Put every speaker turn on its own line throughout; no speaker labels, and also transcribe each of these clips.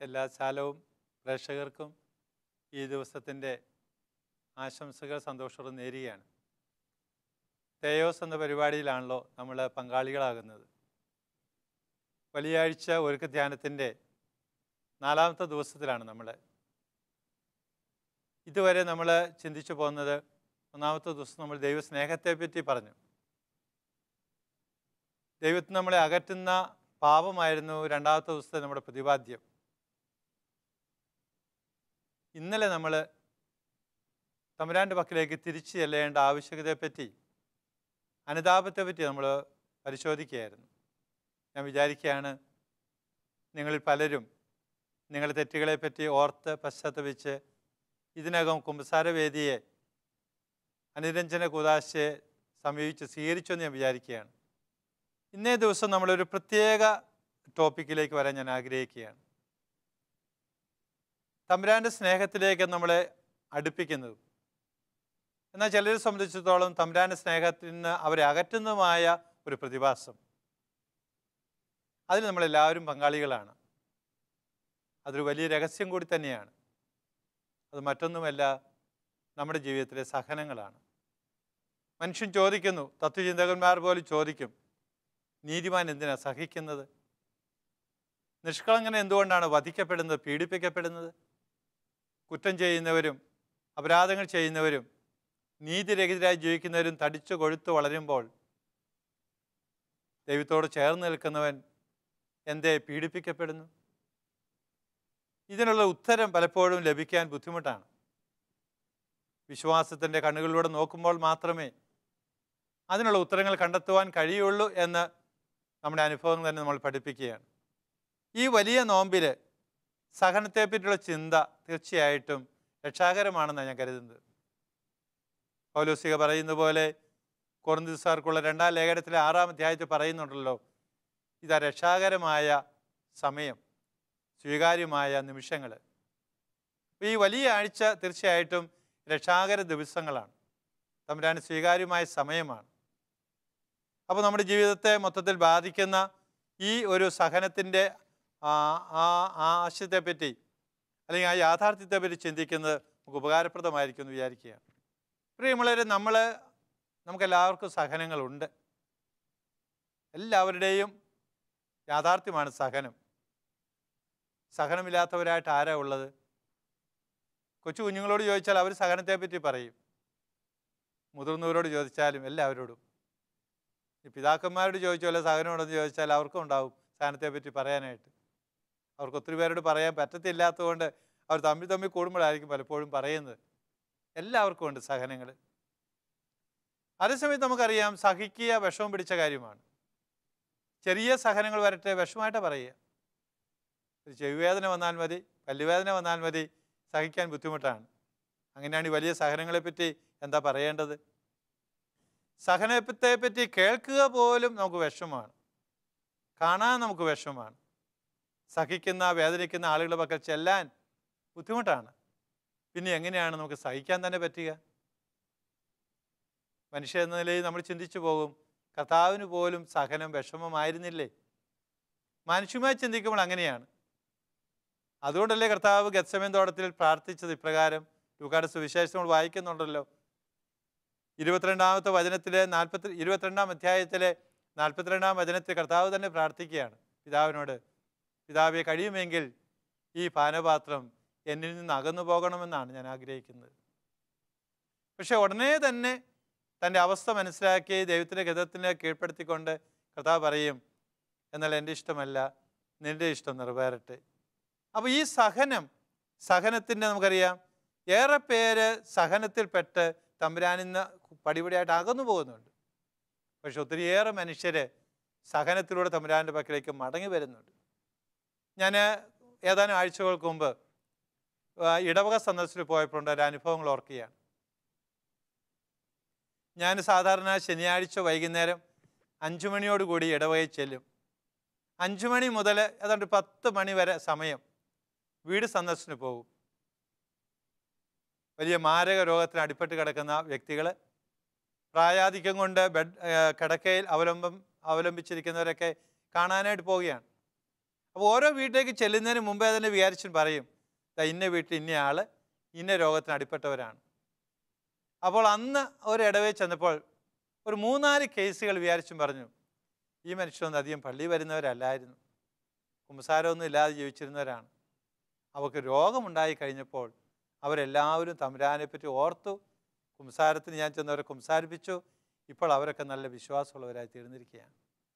എല്ലാ ശാലവും പ്രേക്ഷകർക്കും ഈ ദിവസത്തിൻ്റെ ആശംസകൾ സന്തോഷവും നേരുകയാണ് തേയോസ് എന്ന പരിപാടിയിലാണല്ലോ നമ്മൾ പങ്കാളികളാകുന്നത് വലിയാഴ്ച ഒരുക്ക ധ്യാനത്തിൻ്റെ നാലാമത്തെ ദിവസത്തിലാണ് നമ്മൾ ഇതുവരെ നമ്മൾ ചിന്തിച്ചു പോകുന്നത് ഒന്നാമത്തെ ദിവസം നമ്മൾ ദൈവസ്നേഹത്തെ പറ്റി പറഞ്ഞു ദൈവത്തിന് നമ്മളെ അകറ്റുന്ന പാപമായിരുന്നു രണ്ടാമത്തെ ദിവസത്തെ നമ്മുടെ പ്രതിപാദ്യം ഇന്നലെ നമ്മൾ തമ്പുരാൻ്റെ പക്കലേക്ക് തിരിച്ചു ചെല്ലേണ്ട ആവശ്യകതയെപ്പറ്റി അനുതാപത്തെ പറ്റി നമ്മൾ പരിശോധിക്കുകയായിരുന്നു ഞാൻ വിചാരിക്കുകയാണ് നിങ്ങളിൽ പലരും നിങ്ങളുടെ തെറ്റുകളെപ്പറ്റി ഓർത്ത് പശ്ചാത്തപിച്ച് ഇതിനകം കുമ്പസാരവേദിയെ അനുരഞ്ജന കൂതാശയെ സമീപിച്ച് സ്വീകരിച്ചു ഞാൻ വിചാരിക്കുകയാണ് ഇന്നേ ദിവസം നമ്മളൊരു പ്രത്യേക ടോപ്പിക്കിലേക്ക് വരാൻ ഞാൻ ആഗ്രഹിക്കുകയാണ് തമ്പുരാൻ്റെ സ്നേഹത്തിലേക്ക് നമ്മളെ അടുപ്പിക്കുന്നതും എന്നാൽ ചിലരെ സംബന്ധിച്ചിടത്തോളം തമ്പുരാൻ്റെ സ്നേഹത്തിൽ നിന്ന് അവരെ അകറ്റുന്നതുമായ ഒരു പ്രതിഭാസം അതിൽ നമ്മളെല്ലാവരും പങ്കാളികളാണ് അതൊരു വലിയ രഹസ്യം കൂടി തന്നെയാണ് അത് മറ്റൊന്നുമല്ല നമ്മുടെ ജീവിതത്തിലെ സഹനങ്ങളാണ് മനുഷ്യൻ ചോദിക്കുന്നു തത്വചിന്തകന്മാർ പോലും ചോദിക്കും നീതിമാൻ എന്തിനാ സഹിക്കുന്നത് നിഷ്കളങ്കൻ എന്തുകൊണ്ടാണ് വധിക്കപ്പെടുന്നത് പീഡിപ്പിക്കപ്പെടുന്നത് കുറ്റം ചെയ്യുന്നവരും അപരാധങ്ങൾ ചെയ്യുന്നവരും നീതിരഹിതരായി ജീവിക്കുന്നവരും തടിച്ചു കൊഴുത്തു വളരുമ്പോൾ ദൈവത്തോട് ചേർന്ന് നിൽക്കുന്നവൻ എന്തേ പീഡിപ്പിക്കപ്പെടുന്നു ഇതിനുള്ള ഉത്തരം പലപ്പോഴും ലഭിക്കാൻ ബുദ്ധിമുട്ടാണ് വിശ്വാസത്തിൻ്റെ കണ്ണുകളിലൂടെ നോക്കുമ്പോൾ മാത്രമേ അതിനുള്ള ഉത്തരങ്ങൾ കണ്ടെത്തുവാൻ കഴിയുള്ളൂ എന്ന് നമ്മുടെ അനുഭവങ്ങൾ തന്നെ നമ്മൾ പഠിപ്പിക്കുകയാണ് ഈ വലിയ നോമ്പിൽ സഹനത്തെപ്പറ്റിയുള്ള ചിന്ത തീർച്ചയായിട്ടും രക്ഷാകരമാണെന്നാണ് ഞാൻ കരുതുന്നത് പൗലോസിക പറയുന്ന പോലെ കൊറന്തിസാർക്കുള്ള രണ്ടാം ലേഖനത്തിലെ ആറാം അധ്യായത്തിൽ പറയുന്നുണ്ടല്ലോ ഇതാ രക്ഷാകരമായ സമയം സ്വീകാര്യമായ നിമിഷങ്ങൾ ഈ വലിയ ആഴ്ച തീർച്ചയായിട്ടും രക്ഷാകര ദിവസങ്ങളാണ് തമ്പുരാന് സ്വീകാര്യമായ സമയമാണ് അപ്പോൾ നമ്മുടെ ജീവിതത്തെ മൊത്തത്തിൽ ബാധിക്കുന്ന ഈ ഒരു സഹനത്തിൻ്റെ ആ ആ ആശയത്തെപ്പറ്റി അല്ലെങ്കിൽ ആ യാഥാർത്ഥ്യത്തെപ്പറ്റി ചിന്തിക്കുന്നത് നമുക്ക് ഉപകാരപ്രദമായിരിക്കും എന്ന് വിചാരിക്കുകയാണ് പ്രിയമുള്ളവരെ നമ്മൾ നമുക്കെല്ലാവർക്കും സഹനങ്ങളുണ്ട് എല്ലാവരുടെയും യാഥാർത്ഥ്യമാണ് സഹനം സഹനമില്ലാത്തവരായിട്ട് ആരാ ഉള്ളത് കൊച്ചു കുഞ്ഞുങ്ങളോട് ചോദിച്ചാൽ അവർ സഹനത്തെപ്പറ്റി പറയും മുതിർന്നവരോട് ചോദിച്ചാലും എല്ലാവരോടും ഈ പിതാക്കന്മാരോട് ചോദിച്ചാലോ സഹനമുണ്ടെന്ന് ചോദിച്ചാൽ അവർക്കും ഉണ്ടാവും സഹനത്തെപ്പറ്റി പറയാനായിട്ട് അവർക്ക് ഒത്തിരി പേരോട് പറയാൻ പറ്റത്തില്ലാത്തതുകൊണ്ട് അവർ തമ്മിൽ തമ്മിൽ കൂടുമ്പോഴായിരിക്കും പലപ്പോഴും പറയുന്നത് എല്ലാവർക്കും ഉണ്ട് സഹനങ്ങൾ അതേസമയത്ത് നമുക്കറിയാം സഹിക്കുക വിഷമം പിടിച്ച കാര്യമാണ് ചെറിയ സഹനങ്ങൾ വരട്ടെ വിഷമമായിട്ട് പറയുക ഒരു ചെവിവേദന വന്നാൽ മതി പല്ലുവേദന വന്നാൽ മതി സഹിക്കാൻ ബുദ്ധിമുട്ടാണ് അങ്ങനെയാണ് ഈ വലിയ സഹനങ്ങളെപ്പറ്റി എന്താ പറയേണ്ടത് സഹനത്തെ പറ്റി കേൾക്കുക പോലും നമുക്ക് വിഷമമാണ് കാണാൻ നമുക്ക് വിഷമമാണ് സഹിക്കുന്ന വേദനിക്കുന്ന ആളുകളുടെ പക്കൽ ചെല്ലാൻ ബുദ്ധിമുട്ടാണ് പിന്നെ എങ്ങനെയാണ് നമുക്ക് സഹിക്കാൻ തന്നെ പറ്റുക മനുഷ്യ എന്ന നിലയിൽ നമ്മൾ ചിന്തിച്ചു പോകും കർത്താവിന് പോലും സഹനം വിഷമമായിരുന്നില്ലേ മനുഷ്യമായി ചിന്തിക്കുമ്പോൾ അങ്ങനെയാണ് അതുകൊണ്ടല്ലേ കർത്താവ് ഗത്സമയം തോട്ടത്തിൽ പ്രാർത്ഥിച്ചത് ഇപ്രകാരം ലൂക്കാട് സുവിശേഷം നമ്മൾ വായിക്കുന്നുണ്ടല്ലോ ഇരുപത്തിരണ്ടാമത്തെ വചനത്തിലെ നാൽപ്പത്തി ഇരുപത്തിരണ്ടാം അധ്യായത്തിലെ നാൽപ്പത്തിരണ്ടാം വചനത്തിൽ കർത്താവ് തന്നെ പ്രാർത്ഥിക്കുകയാണ് പിതാവിനോട് പിതാവെ കഴിയുമെങ്കിൽ ഈ പാനപാത്രം എന്നിൽ നിന്ന് അകന്നു പോകണമെന്നാണ് ഞാൻ ആഗ്രഹിക്കുന്നത് പക്ഷെ ഉടനെ തന്നെ തൻ്റെ അവസ്ഥ മനസ്സിലാക്കി ദൈവത്തിൻ്റെ ഗതത്തിന് കീഴ്പ്പെടുത്തിക്കൊണ്ട് കർത്താവ് പറയും എന്നാൽ എൻ്റെ ഇഷ്ടമല്ല നിൻ്റെ ഇഷ്ടം നിറവേറട്ടെ അപ്പോൾ ഈ സഹനം സഹനത്തിൻ്റെ നമുക്കറിയാം ഏറെ പേര് സഹനത്തിൽപ്പെട്ട് തമ്പുരാനിൽ നിന്ന് പടിപടിയായിട്ട് അകന്നു പോകുന്നുണ്ട് പക്ഷെ ഒത്തിരിയേറെ മനുഷ്യർ സഹനത്തിലൂടെ തമ്പുരാൻ്റെ പക്കലേക്ക് മടങ്ങി വരുന്നുണ്ട് ഞാൻ ഏതാനും ആഴ്ചകൾക്ക് മുമ്പ് ആ, ഇടവക സന്ദർശനത്തിൽ പോയപ്പോൾ ഒരു അനുഭവങ്ങൾ ഓർക്കുകയാണ് ഞാൻ സാധാരണ ശനിയാഴ്ച വൈകുന്നേരം അഞ്ചു മണിയോടുകൂടി ഇടവകയിൽ ചെല്ലും അഞ്ചു മണി മുതൽ ഏതാണ്ട് പത്ത് മണി വരെ സമയം വീട് സന്ദർശനത്തിന് പോകും വലിയ മാരക രോഗത്തിന് അടിപ്പെട്ട് കിടക്കുന്ന വ്യക്തികൾ പ്രായാധിക്യം കൊണ്ട് ബെഡ് ഏഹ് കിടക്കയിൽ അവലംബം അവലംബിച്ചിരിക്കുന്നവരൊക്കെ കാണാനായിട്ട് പോവുകയാണ് അപ്പോൾ ഓരോ വീട്ടിലേക്ക് ചെല്ലുന്നതിന് മുമ്പേ തന്നെ വിചാരിച്ചും പറയും "ദാ ഇന്ന വീട്ടിൽ ഇന്ന ആൾ ഇന്ന രോഗത്തിന് അടിപ്പെട്ടവരാണ് അപ്പോൾ അന്ന് ഒരു ഇടവേ ചെന്നപ്പോൾ ഒരു മൂന്നാല് കേസുകൾ വിചാരിച്ചും പറഞ്ഞു ഈ മനുഷ്യരൊന്നും അധികം പള്ളി വരുന്നവരല്ലായിരുന്നു കുമ്പസാരമൊന്നും ഇല്ലാതെ ജീവിച്ചിരുന്നവരാണ് അവർക്ക് രോഗമുണ്ടായി കഴിഞ്ഞപ്പോൾ അവരെല്ലാവരും തമ്പുരാനെ പറ്റി ഓർത്തു കുംസാരത്തിന് ഞാൻ ചെന്നവരെ കുംസാരിപ്പിച്ചു ഇപ്പോൾ അവരൊക്കെ നല്ല വിശ്വാസമുള്ളവരായി തീർന്നിരിക്കുകയാണ്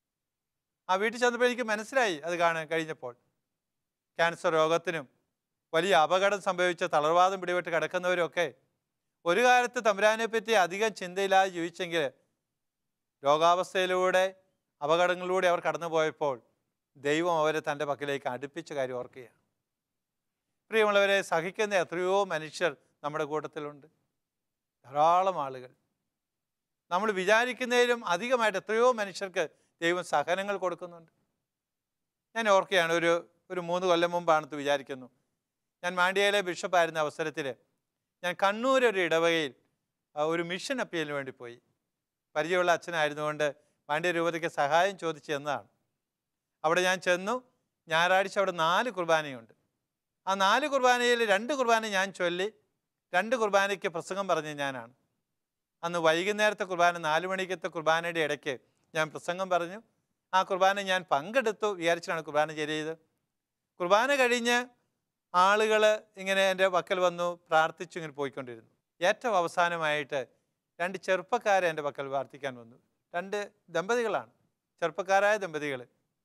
ആ വീട്ടിൽ ചെന്നപ്പോൾ എനിക്ക് മനസ്സിലായി അത് കാണാൻ കഴിഞ്ഞപ്പോൾ ക്യാൻസർ രോഗത്തിനും വലിയ അപകടം സംഭവിച്ച തളർവാദം പിടിപെട്ട് കിടക്കുന്നവരൊക്കെ ഒരു കാലത്ത് തമ്പുരാനെ പറ്റി അധികം ചിന്തയില്ലാതെ ജീവിച്ചെങ്കിൽ രോഗാവസ്ഥയിലൂടെ അപകടങ്ങളിലൂടെ അവർ കടന്നുപോയപ്പോൾ ദൈവം അവരെ തൻ്റെ പക്കലേക്ക് അടുപ്പിച്ച കാര്യം ഓർക്കുകയാണ് പ്രിയമുള്ളവരെ സഹിക്കുന്ന എത്രയോ മനുഷ്യർ നമ്മുടെ കൂട്ടത്തിലുണ്ട് ധാരാളം ആളുകൾ നമ്മൾ വിചാരിക്കുന്നതിലും അധികമായിട്ട് എത്രയോ മനുഷ്യർക്ക് ദൈവം സഹനങ്ങൾ കൊടുക്കുന്നുണ്ട് ഞാൻ ഓർക്കുകയാണ് ഒരു ഒരു മൂന്ന് കൊല്ലം മുമ്പാണെന്ന് വിചാരിക്കുന്നു ഞാൻ മാണ്ഡ്യയിലെ ബിഷപ്പായിരുന്ന അവസരത്തിൽ ഞാൻ കണ്ണൂർ ഒരു ഇടവകയിൽ ആ, ഒരു മിഷൻ അപ്പീലിന് വേണ്ടി പോയി പരിചയമുള്ള അച്ഛനായിരുന്നുകൊണ്ട് മാണ്ഡ്യ രൂപതയ്ക്ക് സഹായം ചോദിച്ചു എന്നതാണ് അവിടെ ഞാൻ ചെന്നു ഞായറാഴ്ച അവിടെ നാല് കുർബാനയുണ്ട് ആ നാല് കുർബാനയിൽ രണ്ട് കുർബാന ഞാൻ ചൊല്ലി രണ്ട് കുർബാനയ്ക്ക് പ്രസംഗം പറഞ്ഞ ഞാനാണ് അന്ന് വൈകുന്നേരത്തെ കുർബാന നാല് മണിക്കത്തെ കുർബാനയുടെ ഇടയ്ക്ക് ഞാൻ പ്രസംഗം പറഞ്ഞു ആ കുർബാന ഞാൻ പങ്കെടുത്തു വിചാരിച്ചാണ് കുർബാന ചെയ്തത് കുർബാന കഴിഞ്ഞ് ആളുകൾ ഇങ്ങനെ എൻ്റെ പക്കൽ വന്നു പ്രാർത്ഥിച്ചു ഇങ്ങനെ പോയിക്കൊണ്ടിരുന്നു ഏറ്റവും അവസാനമായിട്ട് രണ്ട് ചെറുപ്പക്കാരെ എൻ്റെ പക്കൽ പ്രാർത്ഥിക്കാൻ വന്നു രണ്ട് ദമ്പതികളാണ് ചെറുപ്പക്കാരായ ദമ്പതികൾ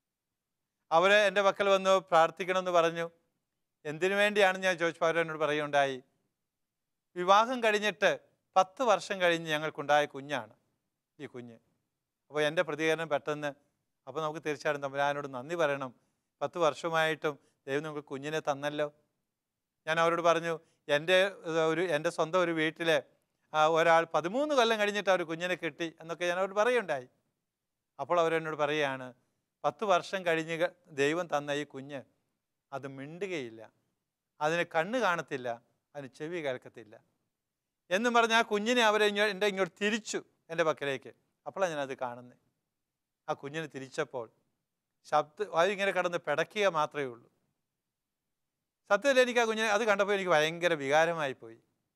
അവർ എൻ്റെ പക്കൽ വന്നു പ്രാർത്ഥിക്കണമെന്ന് പറഞ്ഞു എന്തിനു വേണ്ടിയാണെന്ന് ഞാൻ ചോദിച്ചപ്പോൾ അവരെന്നോട് പറയുകയുണ്ടായി വിവാഹം കഴിഞ്ഞിട്ട് പത്ത് വർഷം കഴിഞ്ഞ് ഞങ്ങൾക്കുണ്ടായ കുഞ്ഞാണ് ഈ കുഞ്ഞ് അപ്പോൾ എൻ്റെ പ്രതികരണം പെട്ടെന്ന് അപ്പോൾ നമുക്ക് തീർച്ചയായിട്ടും തമ്പുരാനോട് നന്ദി പറയണം പത്ത് വർഷമായിട്ടും ദൈവം നമുക്ക് കുഞ്ഞിനെ തന്നല്ലോ ഞാൻ അവരോട് പറഞ്ഞു എൻ്റെ ഏർ, ഒരു എൻ്റെ സ്വന്തം ഒരു വീട്ടിൽ ഒരാൾ പതിമൂന്ന് കൊല്ലം കഴിഞ്ഞിട്ട് അവർ കുഞ്ഞിനെ കിട്ടി എന്നൊക്കെ ഞാൻ അവരോട് പറയുണ്ടായി അപ്പോൾ അവരെന്നോട് പറയുകയാണ് പത്ത് വർഷം കഴിഞ്ഞ് ക- ദൈവം തന്ന ഈ കുഞ്ഞ് അത് മിണ്ടുകയില്ല അതിന് കണ്ണ് കാണത്തില്ല അതിന് ചെവി കേൾക്കത്തില്ല എന്നും പറഞ്ഞ് ആ കുഞ്ഞിനെ അവരെ ഇങ്ങോ- എൻ്റെ ഇങ്ങോട്ട് തിരിച്ചു എൻ്റെ പക്കലേക്ക് അപ്പോഴാണ് ഞാനത് കാണുന്നത് ആ കുഞ്ഞിനെ തിരിച്ചപ്പോൾ ശബ്ദ അതിങ്ങനെ കടന്ന് പിടയ്ക്കുക മാത്രമേ ഉള്ളൂ സത്യത്തിൽ എനിക്ക് ആ കുഞ്ഞിനെ അത് കണ്ടപ്പോൾ എനിക്ക് ഭയങ്കര വികാരമായി പോയി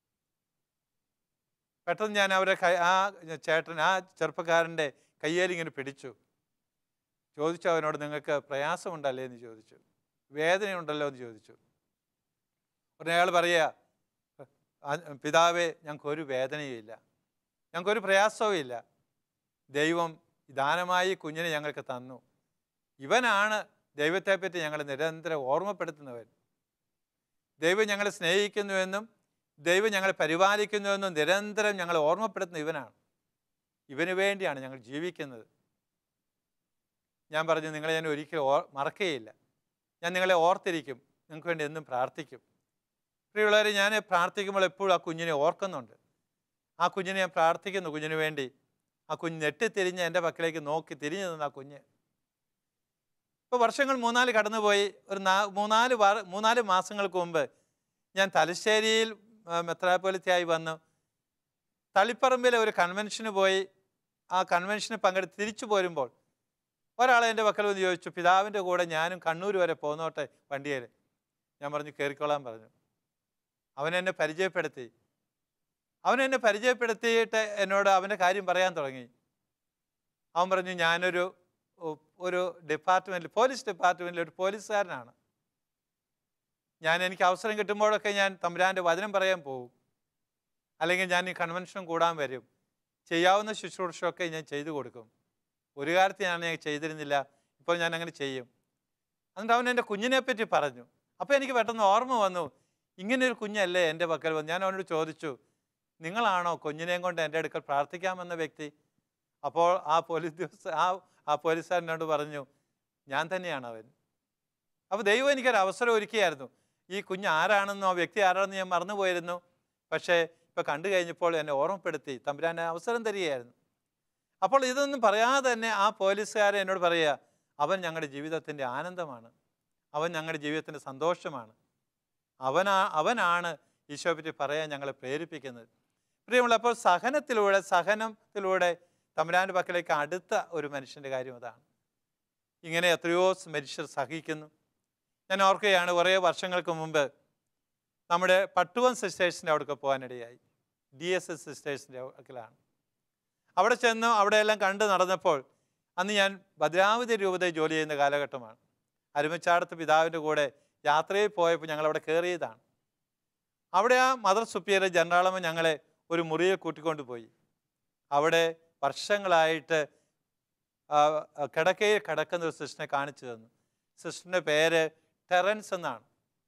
പെട്ടെന്ന് ഞാൻ അവരെ കൈ ആ ചേട്ടൻ ആ ചെറുപ്പക്കാരൻ്റെ കയ്യേലിങ്ങനെ പിടിച്ചു ചോദിച്ചു അവനോട് നിങ്ങൾക്ക് പ്രയാസമുണ്ടല്ലേ എന്ന് ചോദിച്ചു വേദനയുണ്ടല്ലോ എന്ന് ചോദിച്ചു ഉടനെ അയാൾ പറയുക "ആ, പിതാവേ ഞങ്ങൾക്കൊരു വേദനയും ഇല്ല ഞങ്ങൾക്കൊരു പ്രയാസവും ഇല്ല ദൈവം ദാനമായി കുഞ്ഞിനെ ഞങ്ങൾക്ക് തന്നു ഇവനാണ് ദൈവത്തെപ്പറ്റി ഞങ്ങളെ നിരന്തരം ഓർമ്മപ്പെടുത്തുന്നവൻ ദൈവം ഞങ്ങളെ സ്നേഹിക്കുന്നുവെന്നും ദൈവം ഞങ്ങളെ പരിപാലിക്കുന്നുവെന്നും നിരന്തരം ഞങ്ങളെ ഓർമ്മപ്പെടുത്തുന്ന ഇവനാണ് ഇവന് വേണ്ടിയാണ് ഞങ്ങൾ ജീവിക്കുന്നത് ഞാൻ പറഞ്ഞു നിങ്ങളെ ഞാൻ ഒരിക്കലും ഓർ മറക്കുകയില്ല ഞാൻ നിങ്ങളെ ഓർത്തിരിക്കും നിങ്ങൾക്ക് വേണ്ടി എന്നും പ്രാർത്ഥിക്കും പ്രിയമുള്ളവരെ ഞാൻ പ്രാർത്ഥിക്കുമ്പോൾ എപ്പോഴും ആ കുഞ്ഞിനെ ഓർക്കുന്നുണ്ട് ആ കുഞ്ഞിനെ ഞാൻ പ്രാർത്ഥിക്കുന്നു കുഞ്ഞിന് വേണ്ടി ആ കുഞ്ഞ് നെട്ടിത്തിരിഞ്ഞ് എൻ്റെ പക്കലേക്ക് നോക്കി തിരിഞ്ഞു നിന്ന ആ കുഞ്ഞ് ഇപ്പോൾ വർഷങ്ങൾ മൂന്നാല് കടന്നുപോയി ഒരു നാ മൂന്നാല് വാര മൂന്നാല് മാസങ്ങൾക്ക് മുമ്പ് ഞാൻ തലശ്ശേരിയിൽ ആ, മെത്രാപ്പൊലിത്തയായി വന്നു തളിപ്പറമ്പിലെ ഒരു കൺവെൻഷന് പോയി ആ കൺവെൻഷന് പങ്കെടുത്ത് തിരിച്ചു പോരുമ്പോൾ ഒരാൾ എൻ്റെ പക്കൽ വന്ന് ചോദിച്ചു പിതാവിൻ്റെ കൂടെ ഞാനും കണ്ണൂർ വരെ പോന്നോട്ടെ വണ്ടിയിൽ ഞാൻ പറഞ്ഞു കയറിക്കോളാൻ പറഞ്ഞു അവൻ എന്നെ പരിചയപ്പെടുത്തി അവൻ എന്നെ പരിചയപ്പെടുത്തിയിട്ട് എന്നോട് അവൻ്റെ കാര്യം പറയാൻ തുടങ്ങി അവൻ പറഞ്ഞു ഞാനൊരു ഉ- ഒരു ഡിപ്പാർട്ട്മെൻറ്റിൽ പോലീസ് ഡിപ്പാർട്ട്മെൻറ്റിൽ ഒരു പോലീസുകാരനാണ് ഞാൻ എനിക്ക് അവസരം കിട്ടുമ്പോഴൊക്കെ ഞാൻ തമ്പുരാൻ്റെ വചനം പറയാൻ പോകും അല്ലെങ്കിൽ ഞാൻ ഈ കൺവെൻഷൻ കൂടാൻ വരും ചെയ്യാവുന്ന ശുശ്രൂഷയൊക്കെ ഞാൻ ചെയ്തു കൊടുക്കും ഒരു കാലത്ത് ഞാൻ അങ്ങനെ ചെയ്തിരുന്നില്ല ഇപ്പോൾ ഞാൻ അങ്ങനെ ചെയ്യും എന്നിട്ട് അവൻ എൻ്റെ കുഞ്ഞിനെ പറ്റി പറഞ്ഞു അപ്പോൾ എനിക്ക് പെട്ടെന്ന് ഓർമ്മ വന്നു ഇങ്ങനെ ഒരു കുഞ്ഞല്ലേ എൻ്റെ പക്കൽ വന്നു ഞാൻ അവനോട് ചോദിച്ചു നിങ്ങളാണോ കുഞ്ഞിനെയും കൊണ്ട് എൻ്റെ അടുക്കൽ പ്രാർത്ഥിക്കാമെന്ന വ്യക്തി അപ്പോൾ ആ പോലീസ് ദിവസം ആ ആ പോലീസുകാരനോട് പറഞ്ഞു ഞാൻ തന്നെയാണ് അവൻ അപ്പോൾ ദൈവം എനിക്കൊരു അവസരം ഒരുക്കിയായിരുന്നു ഈ കുഞ്ഞ് ആരാണെന്നോ ആ വ്യക്തി ആരാണെന്ന് ഞാൻ മറന്നുപോയിരുന്നു പക്ഷേ ഇപ്പോൾ കണ്ടു കഴിഞ്ഞപ്പോൾ എന്നെ ഓർമ്മപ്പെടുത്തി തമ്പുരാൻ അവസരം തരികയായിരുന്നു അപ്പോൾ ഇതൊന്നും പറയാതെ തന്നെ ആ പോലീസുകാരൻ എന്നോട് പറയുക അവൻ ഞങ്ങളുടെ ജീവിതത്തിൻ്റെ ആനന്ദമാണ് അവൻ ഞങ്ങളുടെ ജീവിതത്തിൻ്റെ സന്തോഷമാണ് അവനാ അവനാണ് ഈശോ പറ്റി പറയാൻ ഞങ്ങളെ പ്രേരിപ്പിക്കുന്നത് പ്രിയമുള്ള അപ്പോൾ സഹനത്തിലൂടെ സഹനത്തിലൂടെ തമ്പുരാൻ്റെ പക്കലേക്ക് അടുത്ത ഒരു മനുഷ്യൻ്റെ കാര്യം അതാണ് ഇങ്ങനെ എത്രയോ മനുഷ്യർ സഹിക്കുന്നു ഞാൻ ഓർക്കുകയാണ് കുറേ വർഷങ്ങൾക്ക് മുമ്പ് നമ്മുടെ പട്ടുവൻ സിസ്റ്റേഴ്സിൻ്റെ അവിടേക്ക് പോകാനിടയായി ഡി എസ് എസ് സിസ്റ്റേഴ്സിൻ്റെ അടുക്കലാണ് അവിടെ ചെന്ന് അവിടെയെല്ലാം കണ്ട് നടന്നപ്പോൾ അന്ന് ഞാൻ ഭദ്രാവതി രൂപതയിൽ ജോലി ചെയ്യുന്ന കാലഘട്ടമാണ് അരുമച്ചാടത്ത് പിതാവിൻ്റെ കൂടെ യാത്രയിൽ പോയപ്പോൾ ഞങ്ങൾ അവിടെ കയറിയതാണ് അവിടെ ആ മദർ സുപ്പിയർ ജനറാളമ്മ ഞങ്ങളെ ഒരു മുറിയിൽ കൂട്ടിക്കൊണ്ട് പോയി അവിടെ വർഷങ്ങളായിട്ട് ആ, ആ, കിടക്കയിൽ കിടക്കുന്ന ഒരു സിസ്റ്ററിനെ കാണിച്ചു തന്നു സിസ്റ്ററിൻ്റെ പേര് ടെറൻസ് എന്നാണ്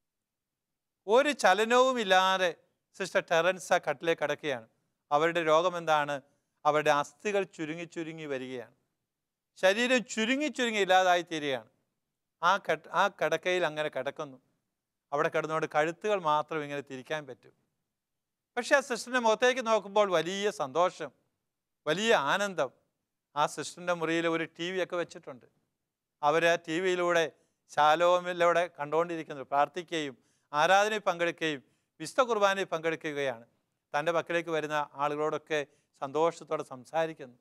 ഒരു ചലനവുമില്ലാതെ സിസ്റ്റർ ടെറൻസ് ആ കട്ടിലെ കിടക്കുകയാണ് അവരുടെ രോഗം എന്താണ് അവരുടെ അസ്ഥികൾ ചുരുങ്ങി ചുരുങ്ങി വരികയാണ് ശരീരം ചുരുങ്ങി ചുരുങ്ങി ഇല്ലാതായി തീരുകയാണ് ആ കട്ട് ആ കിടക്കയിൽ അങ്ങനെ കിടക്കുന്നു അവിടെ കിടന്നുകൊണ്ട് കഴുത്തുകൾ മാത്രം ഇങ്ങനെ തിരിക്കാൻ പറ്റും പക്ഷേ ആ സിസ്റ്ററിൻ്റെ മുഖത്തേക്ക് നോക്കുമ്പോൾ വലിയ സന്തോഷം വലിയ ആനന്ദം ആ സിസ്റ്ററിൻ്റെ മുറിയിൽ ഒരു ടി വി ഒക്കെ വെച്ചിട്ടുണ്ട് അവർ ആ ടി വിയിലൂടെ ശാലോമിലൂടെ കണ്ടുകൊണ്ടിരിക്കുന്നു പ്രാർത്ഥിക്കുകയും ആരാധനയിൽ പങ്കെടുക്കുകയും വിശുദ്ധ കുർബാനയിൽ പങ്കെടുക്കുകയാണ് തൻ്റെ പക്കലേക്ക് വരുന്ന ആളുകളോടൊക്കെ സന്തോഷത്തോടെ സംസാരിക്കുന്നു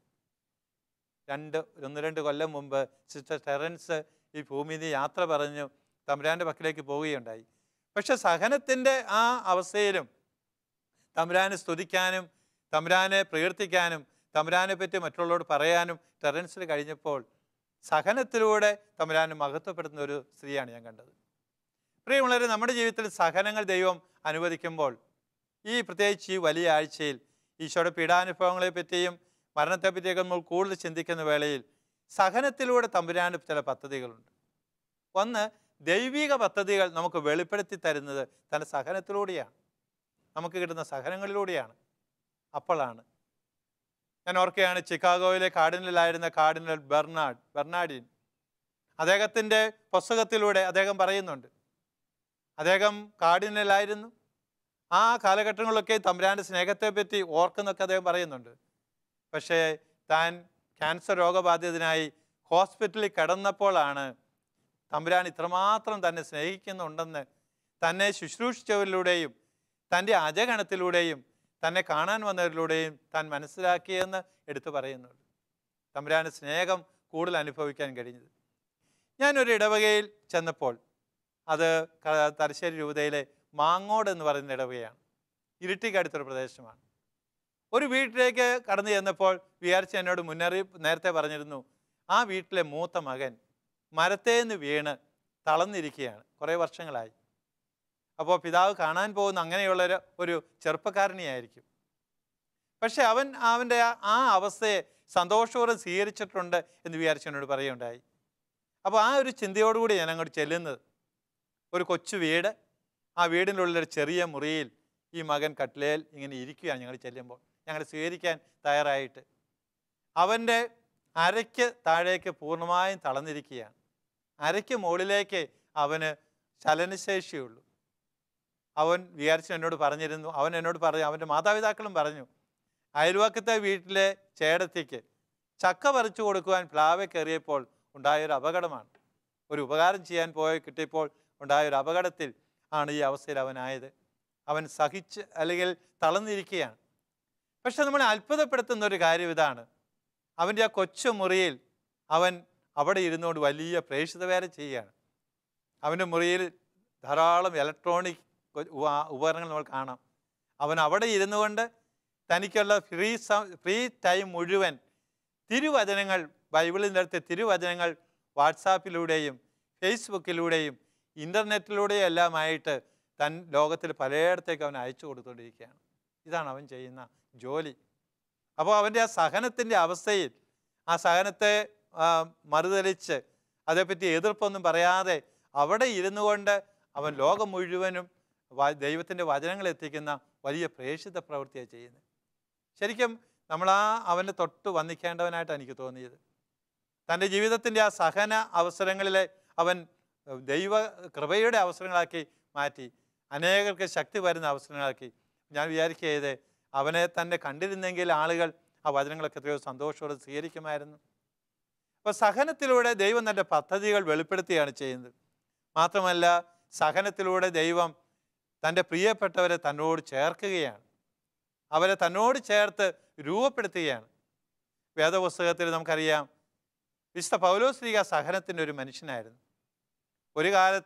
രണ്ട് ഒന്ന് രണ്ട് കൊല്ലം മുമ്പ് സിസ്റ്റർ ടെറൻസ് ഈ ഭൂമിയിൽ നിന്ന് യാത്ര പറഞ്ഞു തമ്പുരാൻ്റെ പക്കലേക്ക് പോവുകയുണ്ടായി പക്ഷെ സഹനത്തിൻ്റെ ആ അവസ്ഥയിലും തമ്പുരാനെ സ്തുതിക്കാനും തമ്പുരാനെ പ്രകീർത്തിക്കാനും തമ്പുരാനെ പറ്റി മറ്റുള്ളവരോട് പറയാനും ടെറൻസിൽ കഴിഞ്ഞപ്പോൾ സഹനത്തിലൂടെ തമ്പുരാനെ മഹത്വപ്പെടുത്തുന്ന ഒരു സ്ത്രീയാണ് ഞാൻ കണ്ടത് പ്രിയമുള്ളവരെ നമ്മുടെ ജീവിതത്തിൽ സഹനങ്ങൾ ദൈവം അനുവദിക്കുമ്പോൾ ഈ പ്രത്യേകിച്ച് ഈ വലിയ ആഴ്ചയിൽ ഈശോയുടെ പീഡാനുഭവങ്ങളെ പറ്റിയും മരണത്തെപ്പറ്റിയൊക്കെ നമ്മൾ കൂടുതൽ ചിന്തിക്കുന്ന വേളയിൽ സഹനത്തിലൂടെ തമ്പുരാന് ചില പദ്ധതികളുണ്ട് ഒന്ന് ദൈവിക പദ്ധതികൾ നമുക്ക് വെളിപ്പെടുത്തി തരുന്നത് തൻ്റെ സഹനത്തിലൂടെയാണ് നമുക്ക് കിട്ടുന്ന സഹനങ്ങളിലൂടെയാണ് അപ്പോഴാണ് ഞാൻ ഓർക്കുകയാണ് ചിക്കാഗോയിലെ കാർഡിനലായിരുന്ന കാർഡിനൽ ബെർണാഡ് ബെർണാഡിൻ അദ്ദേഹത്തിൻ്റെ പുസ്തകത്തിലൂടെ അദ്ദേഹം പറയുന്നുണ്ട് അദ്ദേഹം കാർഡിനലായിരുന്നു ആ കാലഘട്ടങ്ങളിലൊക്കെ തമ്പുരാൻ്റെ സ്നേഹത്തെപ്പറ്റി ഓർക്കുന്നൊക്കെ അദ്ദേഹം പറയുന്നുണ്ട് പക്ഷേ താൻ ക്യാൻസർ രോഗബാധിതനായി ഹോസ്പിറ്റലിൽ കിടന്നപ്പോഴാണ് തമ്പുരാൻ ഇത്രമാത്രം തന്നെ സ്നേഹിക്കുന്നുണ്ടെന്ന് തന്നെ ശുശ്രൂഷിച്ചവരിലൂടെയും തൻ്റെ അജഗണത്തിലൂടെയും തന്നെ കാണാൻ വന്നവരിലൂടെയും താൻ മനസ്സിലാക്കിയെന്ന് എടുത്തു പറയുന്നുണ്ട് തമ്പുരാന് സ്നേഹം കൂടുതൽ അനുഭവിക്കാൻ കഴിഞ്ഞത് ഞാനൊരു ഇടവകയിൽ ചെന്നപ്പോൾ അത് ക- തലശ്ശേരി രൂപതയിലെ മാങ്ങോട് എന്ന് പറയുന്ന ഇടവകയാണ് ഇരുട്ടിക്കടുത്തൊരു പ്രദേശമാണ് ഒരു വീട്ടിലേക്ക് കടന്നു ചെന്നപ്പോൾ വിചാരിച്ച് എന്നോട് മുന്നറിയിപ്പ് നേരത്തെ പറഞ്ഞിരുന്നു ആ വീട്ടിലെ മൂത്ത മകൻ മരത്തേന്ന് വീണ് തളർന്നിരിക്കുകയാണ് കുറേ വർഷങ്ങളായി അപ്പോൾ പിതാവ് കാണാൻ പോകുന്ന അങ്ങനെയുള്ള ഒരു ഒരു ചെറുപ്പക്കാരനെയായിരിക്കും പക്ഷെ അവൻ അവൻ്റെ ആ- ആ അവസ്ഥയെ സന്തോഷപൂർവ്വം സ്വീകരിച്ചിട്ടുണ്ട് എന്ന് വിചാരിച്ച് എന്നോട് പറയുകയുണ്ടായി അപ്പോൾ ആ ഒരു ചിന്തയോടുകൂടി ഞാൻ അങ്ങോട്ട് ചെല്ലുന്നത് ഒരു കൊച്ചു വീട് ആ വീടിനുള്ളൊരു ചെറിയ മുറിയിൽ ഈ മകൻ കട്ടിലേൽ ഇങ്ങനെ ഇരിക്കുകയാണ് ഞങ്ങൾ ചെല്ലുമ്പോൾ ഞങ്ങൾ സ്വീകരിക്കാൻ തയ്യാറായിട്ട് അവൻ്റെ അരയ്ക്ക് താഴേക്ക് പൂർണ്ണമായും തളർന്നിരിക്കുകയാണ് അരയ്ക്ക് മുകളിലേക്ക് അവന് ചലനശേഷിയുള്ളൂ അവൻ വിചാരിച്ച് എന്നോട് പറഞ്ഞിരുന്നു അവൻ എന്നോട് പറഞ്ഞു അവൻ്റെ മാതാപിതാക്കളും പറഞ്ഞു അയൽവക്കത്തെ വീട്ടിലെ ചേടത്തിക്ക് ചക്ക പറിച്ചു കൊടുക്കുവാൻ പ്ലാവെ കയറിയപ്പോൾ ഉണ്ടായൊരു അപകടമാണ് ഒരു ഉപകാരം ചെയ്യാൻ പോയി കിട്ടിയപ്പോൾ ഉണ്ടായൊരു അപകടത്തിൽ ആണ് ഈ അവസ്ഥയിൽ അവനായത് അവൻ സഹിച്ച് അല്ലെങ്കിൽ തളർന്നിരിക്കുകയാണ് പക്ഷെ നമ്മളെ അത്ഭുതപ്പെടുത്തുന്ന ഒരു കാര്യം ഇതാണ് അവൻ്റെ ആ കൊച്ചു മുറിയിൽ അവൻ അവിടെ ഇരുന്നുകൊണ്ട് വലിയ പ്രേക്ഷിത വേല ചെയ്യുകയാണ് അവൻ്റെ മുറിയിൽ ധാരാളം ഇലക്ട്രോണിക് ഉപ- ഉപകരണങ്ങൾ നമ്മൾ കാണാം അവൻ അവിടെ ഇരുന്നു കൊണ്ട് തനിക്കുള്ള ഫ്രീ ഫ്രീ ടൈം മുഴുവൻ തിരുവചനങ്ങൾ ബൈബിളിൽ നിന്നെടുത്ത തിരുവചനങ്ങൾ വാട്സാപ്പിലൂടെയും ഫേസ്ബുക്കിലൂടെയും ഇൻ്റർനെറ്റിലൂടെയും എല്ലാമായിട്ട് തൻ ലോകത്തിൽ പലയിടത്തേക്ക് അവൻ അയച്ചു കൊടുത്തുകൊണ്ടിരിക്കുകയാണ് ഇതാണ് അവൻ ചെയ്യുന്ന ജോലി അപ്പോൾ അവൻ്റെ ആ സഹനത്തിൻ്റെ അവസ്ഥയിൽ ആ സഹനത്തെ ആ, മറുതലിച്ച് അതേപ്പറ്റി എതിർപ്പൊന്നും പറയാതെ അവിടെ ഇരുന്നു കൊണ്ട് അവൻ ലോകം മുഴുവനും വ- ദൈവത്തിൻ്റെ വചനങ്ങൾ എത്തിക്കുന്ന വലിയ പ്രേക്ഷിത പ്രവൃത്തിയാണ് ചെയ്യുന്നത് ശരിക്കും നമ്മൾ ആ അവനെ തൊട്ട് വന്നിക്കേണ്ടവനായിട്ടാണ് എനിക്ക് തോന്നിയത് തൻ്റെ ജീവിതത്തിൻ്റെ ആ സഹന അവസരങ്ങളിലെ അവൻ ഏഹ്, ദൈവ കൃപയുടെ അവസരങ്ങളാക്കി മാറ്റി അനേകർക്ക് ശക്തി വരുന്ന അവസരങ്ങളാക്കി ഞാൻ വിചാരിക്കുകയത് അവനെ തന്നെ കണ്ടിരുന്നെങ്കിൽ ആളുകൾ ആ വചനങ്ങളൊക്കെ എത്രയോ സന്തോഷത്തോടെ സ്വീകരിക്കുമായിരുന്നു അപ്പോൾ സഹനത്തിലൂടെ ദൈവം തൻ്റെ പദ്ധതികൾ വെളിപ്പെടുത്തുകയാണ് ചെയ്യുന്നത് മാത്രമല്ല സഹനത്തിലൂടെ ദൈവം തൻ്റെ പ്രിയപ്പെട്ടവരെ തന്നോട് ചേർക്കുകയാണ് അവരെ തന്നോട് ചേർത്ത് രൂപപ്പെടുത്തുകയാണ് വേദപുസ്തകത്തിൽ നമുക്കറിയാം വിശുദ്ധ പൗലോസ്ലിക സഹനത്തിൻ്റെ ഒരു മനുഷ്യനായിരുന്നു ഒരു കാലത്ത്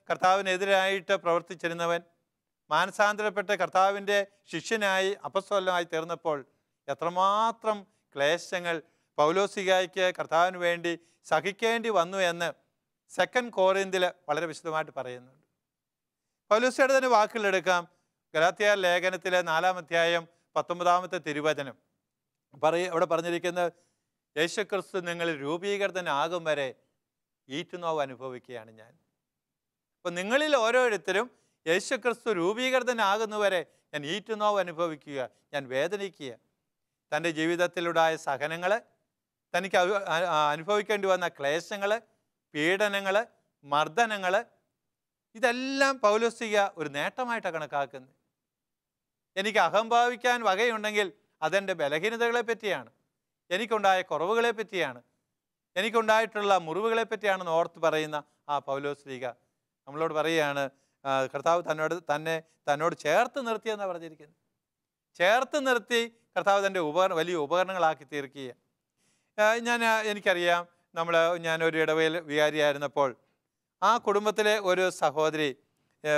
കർത്താവിനെതിരായിട്ട് പ്രവർത്തിച്ചിരുന്നവൻ മാനസാന്തരപ്പെട്ട് കർത്താവിൻ്റെ ശിഷ്യനായി അപസ്വലനായി തീർന്നപ്പോൾ എത്രമാത്രം ക്ലേശങ്ങൾ പൗലോസികായ്ക്ക് കർത്താവിന് വേണ്ടി സഹിക്കേണ്ടി വന്നു എന്ന് സെക്കൻഡ് കോറിന്തിൽ വളരെ വിശദമായിട്ട് പറയുന്നുണ്ട് പൗലോസിയുടെ തന്നെ വാക്കുകളെടുക്കാം ഗലാത്തിയ ലേഖനത്തിലെ നാലാം അധ്യായം പത്തൊമ്പതാമത്തെ തിരുവചനം പറയ അവിടെ പറഞ്ഞിരിക്കുന്നത് യേശുക്രിസ്തു നിങ്ങൾ രൂപീകൃതനാകും വരെ ഈറ്റുനോവ് അനുഭവിക്കുകയാണ് ഞാൻ അപ്പം നിങ്ങളിൽ ഓരോരുത്തരും യേശുക്രിസ്തു രൂപീകൃതനാകുന്നവരെ ഞാൻ ഈറ്റുനോവ് അനുഭവിക്കുക ഞാൻ വേദനിക്കുക തൻ്റെ ജീവിതത്തിലുണ്ടായ സഹനങ്ങൾ തനിക്ക് അവ- അ- ആ അനുഭവിക്കേണ്ടി വന്ന ക്ലേശങ്ങൾ പീഡനങ്ങൾ മർദ്ദനങ്ങൾ ഇതെല്ലാം പൗലോസിക ഒരു നേട്ടമായിട്ടാണ് കണക്കാക്കുന്നത് എനിക്ക് അഹംഭാവിക്കാൻ വകയുണ്ടെങ്കിൽ അതെൻ്റെ ബലഹീനതകളെ പറ്റിയാണ് എനിക്കുണ്ടായ കുറവുകളെ പറ്റിയാണ് എനിക്കുണ്ടായിട്ടുള്ള മുറിവുകളെ പറ്റിയാണെന്ന് ഓർത്ത് പറയുന്ന ആ പൗലോസ് ലീഗ നമ്മളോട് പറയുകയാണ് ആ, കർത്താവ് തന്നോട് തന്നെ തന്നോട് ചേർത്ത് നിർത്തിയെന്നാണ് പറഞ്ഞിരിക്കുന്നത് ചേർത്ത് നിർത്തി കർത്താവ് തൻ്റെ ഉപകരണ വലിയ ഉപകരണങ്ങളാക്കി തീർക്കുക ആ, ഞാൻ ആ, എനിക്കറിയാം നമ്മൾ ഞാനൊരു ഇടവയിൽ വികാരിയായിരുന്നപ്പോൾ ആ കുടുംബത്തിലെ ഒരു സഹോദരി ആ,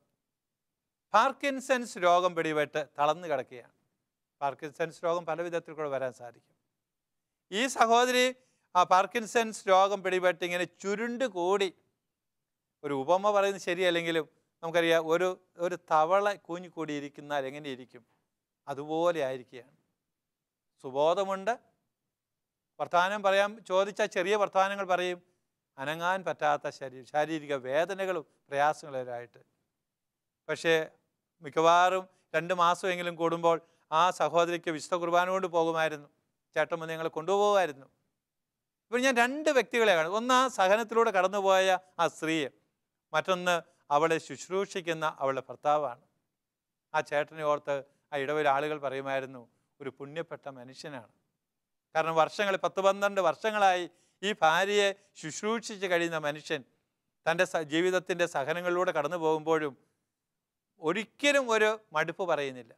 പാർക്കിൻസൺസ് രോഗം പിടിപെട്ട് തളർന്നു കിടക്കുകയാണ് പാർക്കിൻസൺസ് രോഗം പല വിധത്തിൽ കൂടെ വരാൻ സാധിക്കും ഈ സഹോദരി ആ പാർക്കിൻസൺസ് രോഗം പിടിപെട്ട് ഇങ്ങനെ ചുരുണ്ട് കൂടി ഒരു ഉപമ പറയുന്നത് ശരിയല്ലെങ്കിലും നമുക്കറിയാം ഒരു ഒരു തവള കൂഞ്ഞിക്കൂടി ഇരിക്കുന്നാൽ എങ്ങനെ ഇരിക്കും അതുപോലെ ആയിരിക്കുകയാണ് സുബോധമുണ്ട് വർത്തമാനം പറയാൻ ചോദിച്ചാൽ ചെറിയ വർത്തമാനങ്ങൾ പറയും അനങ്ങാൻ പറ്റാത്ത ശരീര ശാരീരിക വേദനകളും പ്രയാസങ്ങളുമായിട്ട് പക്ഷേ മിക്കവാറും രണ്ട് മാസമെങ്കിലും കൂടുമ്പോൾ ആ സഹോദരിക്ക് വിശുദ്ധ കുർബാന കൊണ്ട് പോകുമായിരുന്നു ചേട്ടൻ വന്ന് ഞങ്ങൾ കൊണ്ടുപോകുമായിരുന്നു ഇപ്പോൾ ഞാൻ രണ്ട് വ്യക്തികളെ കാണും ഒന്ന് ആ സഹനത്തിലൂടെ കടന്നുപോയ ആ സ്ത്രീയെ മറ്റൊന്ന് അവളെ ശുശ്രൂഷിക്കുന്ന അവളുടെ ഭർത്താവാണ് ആ ചേട്ടനെ ഓർത്ത് ആ ഇടവയിലെ ആളുകൾ പറയുമായിരുന്നു ഒരു പുണ്യപ്പെട്ട മനുഷ്യനാണ് കാരണം വർഷങ്ങൾ പത്ത് പന്ത്രണ്ട് വർഷങ്ങളായി ഈ ഭാര്യയെ ശുശ്രൂഷിച്ച് കഴിയുന്ന മനുഷ്യൻ തൻ്റെ സ ജീവിതത്തിൻ്റെ സഹനങ്ങളിലൂടെ കടന്നു പോകുമ്പോഴും ഒരിക്കലും ഒരു മടുപ്പ് പറയുന്നില്ല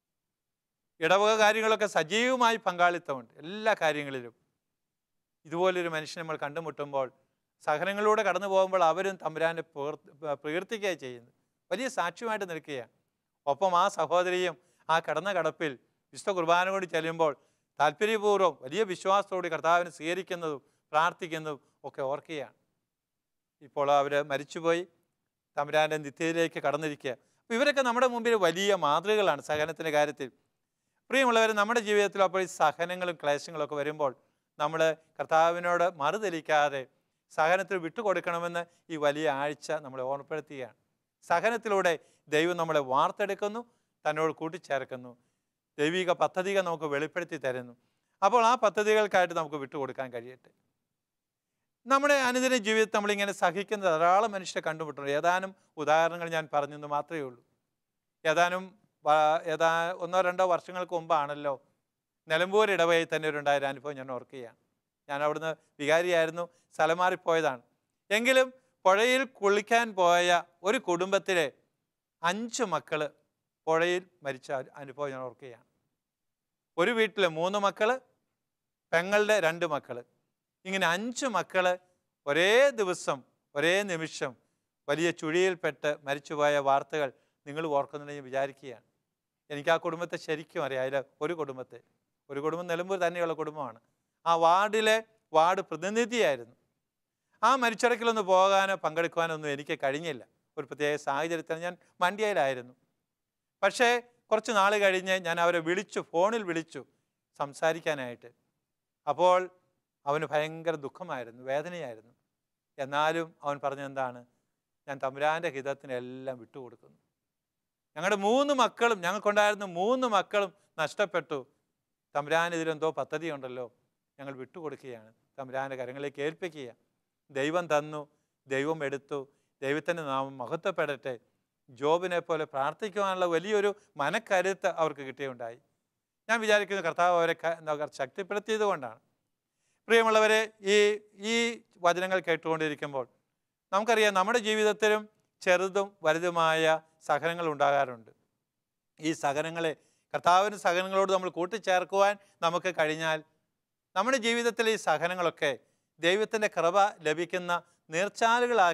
ഇടവക കാര്യങ്ങളൊക്കെ സജീവമായി പങ്കാളിത്തമുണ്ട് എല്ലാ കാര്യങ്ങളിലും ഇതുപോലൊരു മനുഷ്യനെ നമ്മൾ കണ്ടുമുട്ടുമ്പോൾ സഹനങ്ങളിലൂടെ കടന്നു പോകുമ്പോൾ അവരും തമ്പുരാനെ പ്രവർ- പ്രകീർത്തിക്കുക ചെയ്യുന്നു വലിയ സാക്ഷ്യമായിട്ട് നിൽക്കുകയാണ് ഒപ്പം ആ സഹോദരിയും ആ കടന്ന കടപ്പിൽ വിശുദ്ധ കുർബാന കൊണ്ട് ചെല്ലുമ്പോൾ താല്പര്യപൂർവ്വം വലിയ വിശ്വാസത്തോടെ കർത്താവിനെ സ്വീകരിക്കുന്നതും പ്രാർത്ഥിക്കുന്നതും ഒക്കെ ഓർക്കുകയാണ് ഇപ്പോൾ അവർ മരിച്ചുപോയി തമ്പുരാൻ്റെ നിത്യതയിലേക്ക് കടന്നിരിക്കുക അപ്പോൾ ഇവരൊക്കെ നമ്മുടെ മുമ്പിൽ വലിയ മാതൃകകളാണ് സഹനത്തിൻ്റെ കാര്യത്തിൽ പ്രിയമുള്ളവർ നമ്മുടെ ജീവിതത്തിൽ അപ്പോൾ ഈ സഹനങ്ങളും ക്ലേശങ്ങളും ഒക്കെ വരുമ്പോൾ നമ്മൾ കർത്താവിനോട് മറുതലിക്കാതെ സഹനത്തിൽ വിട്ടുകൊടുക്കണമെന്ന് ഈ വലിയ ആഴ്ച നമ്മളെ ഓർമ്മപ്പെടുത്തുകയാണ് സഹനത്തിലൂടെ ദൈവം നമ്മളെ വാർത്തെടുക്കുന്നു തന്നോട് കൂട്ടിച്ചേർക്കുന്നു ദൈവിക പദ്ധതികൾ നമുക്ക് വെളിപ്പെടുത്തി തരുന്നു അപ്പോൾ ആ പദ്ധതികൾക്കായിട്ട് നമുക്ക് വിട്ടുകൊടുക്കാൻ കഴിയട്ടെ നമ്മുടെ അനുദിന ജീവിതത്തിൽ നമ്മളിങ്ങനെ സഹിക്കുന്ന ധാരാളം മനുഷ്യരെ കണ്ടുമുട്ടുണ്ട് ഏതാനും ഉദാഹരണങ്ങൾ ഞാൻ പറഞ്ഞെന്ന് മാത്രമേ ഉള്ളൂ ഏതാനും വ- ഏതാ ഒന്നോ രണ്ടോ വർഷങ്ങൾക്ക് മുമ്പാണല്ലോ നിലമ്പൂർ ഇടവയിൽ തന്നെ ഒരു ഉണ്ടായ ഒരു അനുഭവം ഞാൻ ഓർക്കുകയാണ് ഞാൻ അവിടുന്ന് വികാരിയായിരുന്നു സ്ഥലം മാറിപ്പോയതാണ് എങ്കിലും പുഴയിൽ കുളിക്കാൻ പോയ ഒരു കുടുംബത്തിലെ അഞ്ച് മക്കൾ പുഴയിൽ മരിച്ച ഒരു അനുഭവം ഞാൻ ഓർക്കുകയാണ് ഒരു വീട്ടിൽ മൂന്ന് മക്കൾ പെങ്ങളുടെ രണ്ട് മക്കൾ ഇങ്ങനെ അഞ്ച് മക്കൾ ഒരേ ദിവസം ഒരേ നിമിഷം വലിയ ചുഴിയിൽപ്പെട്ട് മരിച്ചുപോയ വാർത്തകൾ നിങ്ങൾ ഓർക്കുന്നുണ്ടെങ്കിൽ വിചാരിക്കുകയാണ് എനിക്ക് ആ കുടുംബത്തെ ശരിക്കും അറിയാം അതിൽ ഒരു കുടുംബത്തെ ഒരു കുടുംബം നിലമ്പൂർ തന്നെയുള്ള കുടുംബമാണ് ആ വാർഡിലെ വാർഡ് പ്രതിനിധിയായിരുന്നു ആ മരിച്ചടക്കിലൊന്ന് പോകാനോ പങ്കെടുക്കുവാനോ ഒന്നും എനിക്ക് കഴിഞ്ഞില്ല ഒരു പ്രത്യേക സാഹചര്യത്തിൽ ഞാൻ മണ്ഡ്യയിലായിരുന്നു പക്ഷേ കുറച്ച് നാൾ കഴിഞ്ഞ് ഞാൻ അവരെ വിളിച്ചു ഫോണിൽ വിളിച്ചു സംസാരിക്കാനായിട്ട് അപ്പോൾ അവന് ഭയങ്കര ദുഃഖമായിരുന്നു വേദനയായിരുന്നു എന്നാലും അവൻ പറഞ്ഞെന്താണ് ഞാൻ തമ്പുരാൻ്റെ ഹിതത്തിനെല്ലാം വിട്ടുകൊടുക്കുന്നു ഞങ്ങളുടെ മൂന്ന് മക്കളും ഞങ്ങൾക്കുണ്ടായിരുന്ന മൂന്ന് മക്കളും നഷ്ടപ്പെട്ടു തമ്പുരാൻ ഇതിലെന്തോ പദ്ധതി ഉണ്ടല്ലോ ഞങ്ങൾ വിട്ടുകൊടുക്കുകയാണ് തമ്പുരാൻ്റെ കരങ്ങളിലേക്ക് ഏൽപ്പിക്കുക ദൈവം തന്നു ദൈവം എടുത്തു ദൈവത്തിൻ്റെ നാമം മഹത്വപ്പെടട്ടെ ജോബിനെ പോലെ പ്രാർത്ഥിക്കുവാനുള്ള വലിയൊരു മനക്കരുത്ത് അവർക്ക് കിട്ടിയുണ്ടായി ഞാൻ വിചാരിക്കുന്നു കർത്താവ് അവരെ ക- എന്താ പറയുക, ശക്തിപ്പെടുത്തിയത് കൊണ്ടാണ് പ്രിയമുള്ളവരെ ഈ ഈ വചനങ്ങൾ കേട്ടുകൊണ്ടിരിക്കുമ്പോൾ നമുക്കറിയാം നമ്മുടെ ജീവിതത്തിലും ചെറുതും വലുതുമായ സഹനങ്ങൾ ഉണ്ടാകാറുണ്ട് ഈ സഹനങ്ങളെ കർത്താവിന് സഹനങ്ങളോട് നമ്മൾ കൂട്ടിച്ചേർക്കുവാൻ നമുക്ക് കഴിഞ്ഞാൽ നമ്മുടെ ജീവിതത്തിലെ ഈ സഹനങ്ങളൊക്കെ ദൈവത്തിൻ്റെ കൃപ ലഭിക്കുന്ന നീർച്ചാലുകളാക്കി